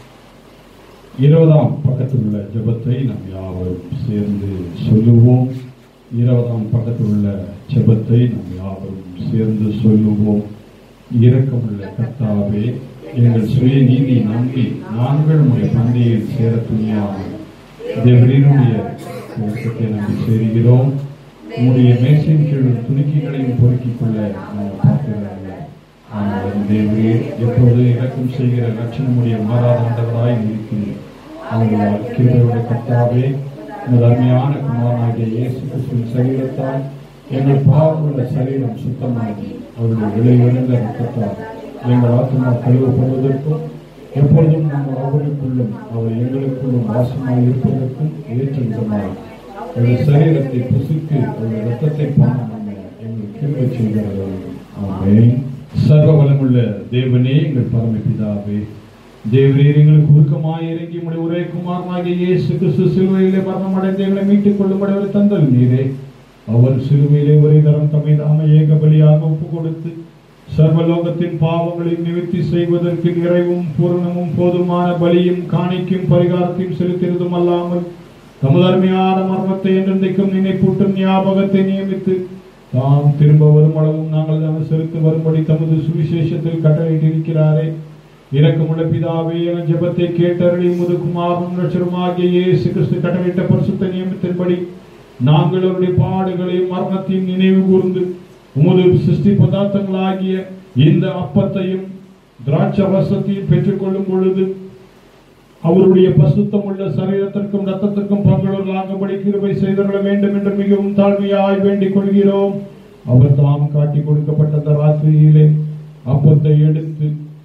இருபதாம் பக்கத்தில் உள்ள ஜெபத்தை நாம் யாவரும் சேர்ந்து சொல்லுவோம் இருபதாம் பக்கத்தில் உள்ள ஜெபத்தை நாம் யாவரும் சேர்ந்து சொல்லுவோம் இரக்கமுள்ள கர்த்தாவே எங்கள் சுய நீதி நம்பி நாங்கள் உடைய பந்தியில் சேர துணியாமல் தேவரீனுடைய இரக்கத்தை நம்பி சேருகிறோம் உம்முடைய மேசின் கீழ் துணிக்கைகளையும் பொறுக்கிக் கொள்ள நாங்கள் பார்க்கிறார்கள் ஆனால் தேவரே எப்போது இறக்கம் செய்கிற லட்சணமுடைய மாறாதாண்டவராய் இருக்கிறேன் அவர்களால் கிருபையுடைய கர்த்தாவே உமது அருமையான குமாரனாகிய இயேசு கிறிஸ்துவின் சரீரத்தால் எங்கள் பாவமுள்ள சரீரம் சுத்தமாகி அவருடைய விலை உயர்ந்த ரத்தத்தால் எங்கள் ஆத்மா கழுவப்படுவதற்கும் எப்பொழுதும் நாங்கள் அவருக்குள்ளும் அவர் எங்களுக்குள்ளும் வாசமாய் இருப்பதற்கும் ஏற்ற விதமாய் அவருடைய சரீரத்தை புசித்து அவருடைய ரத்தத்தை பானம் பண்ண எங்கள் கிருபை செய்கிறார்கள் ஆமென் சர்வ வளமுள்ள தேவனே எங்கள் பரமபிதாவே தேவரீர் எங்களுக்கு உருக்கமாய் இறங்கி உடைய ஒரே குமாரனாகிய இயேசு கிறிஸ்து சிலுவையிலே மரணம் அடைந்து எங்களை மீட்டுக் கொள்ளும்படி அவர் தந்தல் நீரே அவர் சிலுவையிலே ஒரே தரம் தம்மை தாம ஏக பலியாக ஒப்பு கொடுத்து சர்வலோகத்தின் பாவங்களை நிவர்த்தி செய்வதற்கு நிறைவும் பூரணமும் போதுமான பலியும் காணிக்கும் பரிகாரத்தையும் செலுத்தியதும் அல்லாமல் தமது அருமையான மர்மத்தை என்றென்றைக்கும் நினைப்பூட்டும் ஞாபகத்தை நியமித்து தாம் திரும்ப வரும் அளவும் நாங்கள் தான் செலுத்த வரும்படி தமது சுவிசேஷத்தில் கட்டளையிட்டிருக்கிறாரே இரக்கமுள்ள பிதாவே என ஜெபத்தை கேட்டருளி முது குமாரும் ரட்சருமாகிய இயேசு கிறிஸ்து கட்டளையிட்ட பரிசுத்த நியமத்தின்படி நாங்கள் அவருடைய பாடுகளையும் மரணத்தையும் நினைவு கூர்ந்து உமது சிருஷ்டி பதார்த்தங்களாகிய இந்த அப்பத்தையும் திராட்சரசத்தையும் பெற்றுக்கொள்ளும் பொழுது அவருடைய பசுத்தமுள்ள சரீரத்திற்கும் ரத்தத்திற்கும் பங்குள்ளவர்களாகும்படி கிருபை செய்தருள வேண்டும் என்று மிகவும் தாழ்மையாய் வேண்டிக் கொள்கிறோம் அவர் தாம் காட்டி கொடுக்கப்பட்ட அந்த ராத்திரியிலே அப்பத்தை எடுத்து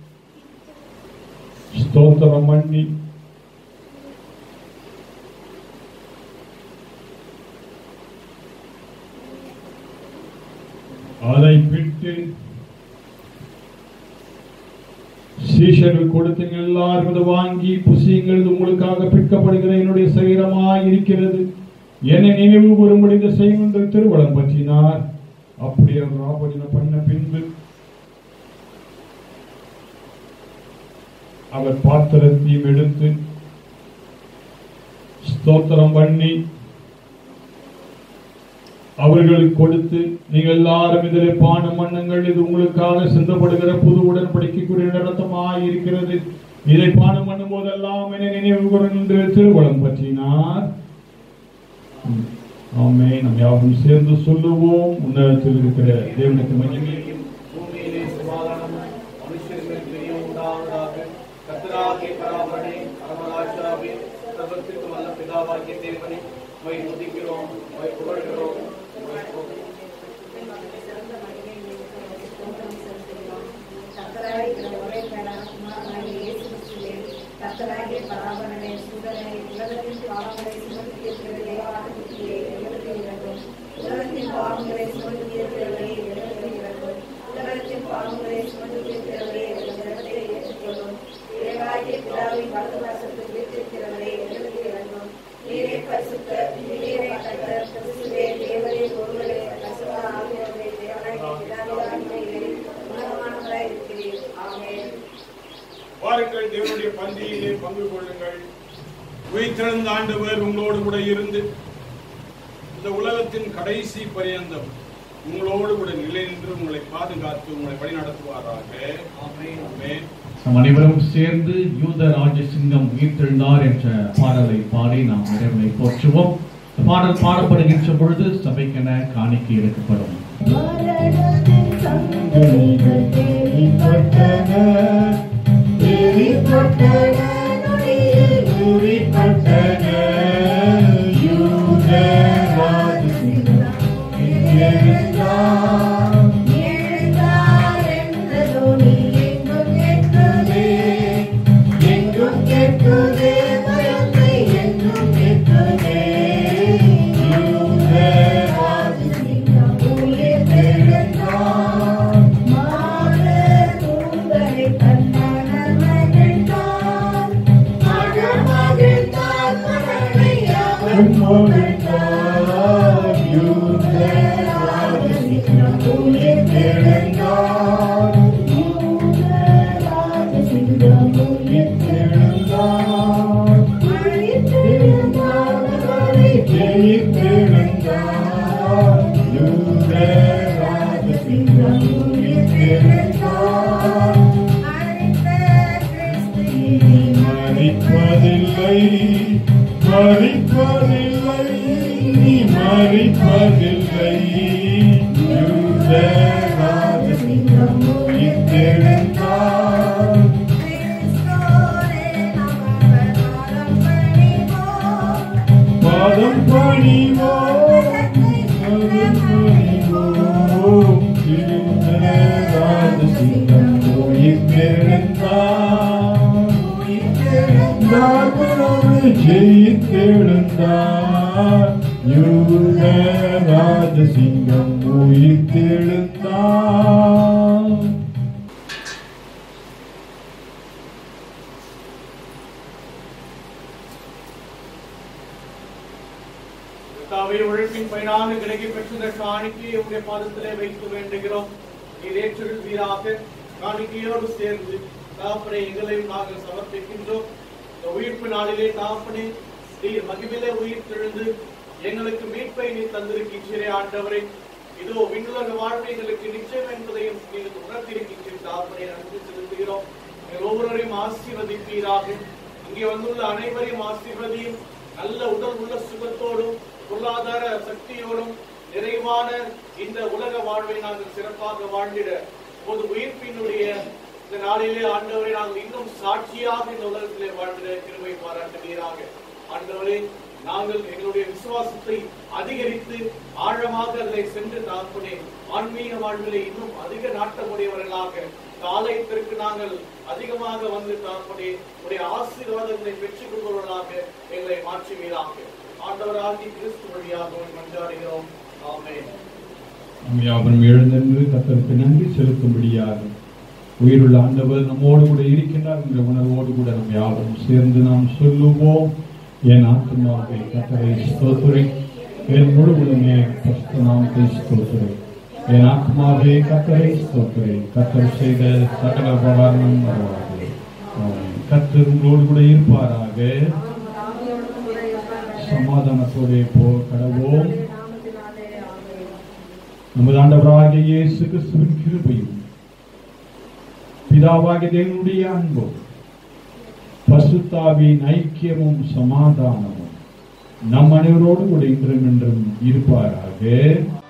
ஸ்தோத்திரம் பண்ணி அதை பிட்டு சீஷர்கள் கொடுத்தீங்க எல்லாரும் இதை வாங்கி புசியுங்கள் இது உங்களுக்காக பிற்கப்படுகிற என்னுடைய சரீரமாய் இருக்கிறது என்னை நினைவு கூறும்படி இதை செய்யும் என்று திருவளம் பற்றினார் அப்படி அவர் ராபடின பண்ண பின்பு அவர் பாத்திரத்தையும் எடுத்து ஸ்தோத்திரம் பண்ணி அவர்களுக்கு கொடுத்து நீங்கள் எல்லாரும் இதிலே பானம் பண்ணுங்கள் இது உங்களுக்காக சிந்தப்படுகிற புது உடன்படிக்கைக்குரிய நடத்தமாய் இருக்கிறது இதை பானம் பண்ணும் போதெல்லாம் என்னை நினைவு கூறுங்கள் என்று திருவளம் பற்றினார் ஆமே நாம் யாரும் சேர்ந்து சொல்லுவோம் உன்னதத்தில் இருக்கிற தேவனுக்கு மகிமை பூமியிலே சமாதானமும் மனுஷர்கள் பிரியம் உண்டாவதாக கத்தராகிய பராபரனே பரமராஜாவே சர்வத்திற்கு வல்ல பிதாவாகிய தேவனே உமை துதிக்கிறோம் உமை புகழ்கிறோம் உமை போற்றுகிறோம். கத்தராகிய பராபரனே சுடனே உலகத்தின் பாவங்களை சுமந்து இருக்கிற தேவாலயத்திலே எங்களுக்கு இறங்கும் உலகத்தின் பாவங்களை சுமந்து இருக்கிறவரே எங்களுக்கு இறங்கும் உலகத்தின் பாவங்களை சுமந்து இருக்கிறவரே எங்களை ஏற்றுக்கொள்ளும் தேவாகிய பிதாவின் வலது வாசத்தில் வீட்டிருக்கிறவரே எங்களுக்கு இறங்கும் நீரே பரிசுத்த நீரே கத்தர் கிறிஸ்துவே தேவரே ஒருவரே பரிசுத்த ஆகியவரே தேவனாகிய பிதாவின் உலகமானவராய் இருக்கிறீர் ஆமென் வாருங்கள் தேவனுடைய பந்தியிலே பங்கு கொள்ளுங்கள் உயிர்த்தெழுந்த ஆண்டவர் உங்களோடு கூட இருந்து இந்த உலகத்தின் கடைசி பரியந்தம் உங்களோடு கூட நிலை நின்று உங்களை பாதுகாத்து உங்களை வழிநடத்துவாராக ஆமென். ஆமென். நாம் அனைவரும் சேர்ந்து யூத ராஜ சிங்கம் உயிர்த்தெழுந்தார் என்ற பாடலை பாடி நாம் இறைவனை போற்றுவோம் இந்த பாடல் பாடப்படுகின்ற பொழுது சபைக்கென காணிக்கை எடுக்கப்படும் மரணத்தின் சந்ததிகள் தேடிப்பட்டன, தேடிப்பட்டன, நொடியில் உரிப்பட்டன. யூத ராஜசிங்கம் எழுந்தார், எழுந்தார் என்ற தொனி எங்கும் கேட்குதே, எங்கும் கேட்குதே, பயத்தை எங்கும் கேட்குதே. யூத ராஜசிங்கம் உயிர்த்தெழுந்தார், மாதர் தூதரை தன்மனல் மகிழ்ந்தார். மகள் மகிழ்ந்தார், மகளை அவர் மகிழ்ந்தார். யூத ராஜசிங்கம் உயிர்த்தெழுந்தார், யூத ராஜசிங்கம் உயிர்த்தெழுந்தார். உயிர்த்தெழுந்தார், மகளை ஜெயித்தெழுந்தார். யூத ராஜசிங்கம் உயிர்த்தெழுந்தார். இனி மறிப்பதில்லை மறிப்பதில்லை நீ மறிப்பதில்லை யூத ராஜசிங்கம் உயிர்த்தெழுந்தார். பாதம் பணிவோம் பாதம் பணிவோம் யூத ராஜசிங்கம் உயிர்த்தெழுந்தார். உயிர்த்தெழுந்தார் உறவு ஜெயித்தெழுந்தார் யூத ராஜசிங்கம் உயிர்த்தெழுந்தார் கர்த்தாவே உழைப்பின் பயனான கிடைக்கை பெற்ற காணிக்கையை உடைய பாதத்திலே வைத்து வேண்டுகிறோம் நீர் ஏற்றிருப்பீராக காணிக்கையோடு சேர்ந்து தாப்பனை எங்களையும் நாங்கள் சமர்ப்பிக்கின்றோம் இந்த உயிர்ப்பு நாளிலே தாப்பனே நீர் மகிமிலே உயிர் தெழுந்து எங்களுக்கு மீட்பை நீ தந்திருக்கின்றே ஆண்டவரே இதோ விண்ணுலக வாழ்வு எங்களுக்கு நிச்சயம் என்பதையும் நீங்கள் உணர்த்திருக்கின்ற தாப்பனை நன்றி செலுத்துகிறோம் எங்கள் ஒவ்வொருவரையும் ஆசீர்வதிப்பீராக இங்கே வந்துள்ள அனைவரையும் ஆசீர்வதியும் நல்ல உடல் உள்ள சுகத்தோடும் பொருளாதார சக்தியோடும் நிறைவான இந்த உலக வாழ்வை நாங்கள் சிறப்பாக வாழ்ந்திட பொது உயிர்ப்பினுடைய இந்த நாளிலே ஆண்டவரை நாங்கள் இன்னும் சாட்சியாக இந்த உலகத்திலே வாழ்ந்திட கிருபை பாராட்டுவீராக ஆண்டவரே நாங்கள் எங்களுடைய விசுவாசத்தை அதிகரித்து ஆழமாக அதிலே சென்று தாக்குனே ஆன்மீக வாழ்விலே இன்னும் அதிக நாட்டமுடையவர்களாக காலயத்திற்கு நாங்கள் அதிகமாக வந்து தாக்குனே உடைய ஆசீர்வாதங்களை பெற்றுக் கொள்வர்களாக எங்களை மாற்றுவீராக ஆண்டவராகி கிறிஸ்து வழியாக உம்மை மன்றாடுகிறோம் ஆமென் நாம் யாவரும் எழுந்தென்று கத்தருக்கு நன்றி செலுத்தும்படியாக உயிருள்ள ஆண்டவர் நம்மோடு கூட இருக்கின்றார் என்ற உணர்வோடு கூட நாம் யாவரும் சேர்ந்து நாம் சொல்லுவோம் என் ஆத்மாவை கத்தரை ஸ்தோத்துரை என் முழு உலகமே பஸ்து நாமத்தை ஸ்தோத்துரை என் ஆத்மாவே கத்தரை ஸ்தோத்துரை கத்தர் செய்த சகல உபகாரணம் வருவார்கள் கத்தர் உங்களோடு கூட இருப்பாராக சமாதானத்தோടെ போ கடவோம் நமது ஆண்டவராகிய இயேசு கிறிஸ்துவின் கிருபையும் பிதாவாகிய தேவனுடைய அன்பும் பசுத்தாவின் ஐக்கியமும் சமாதானமும் நம் அனைவரோடு கூட இன்றும் என்றும் இருப்பாராக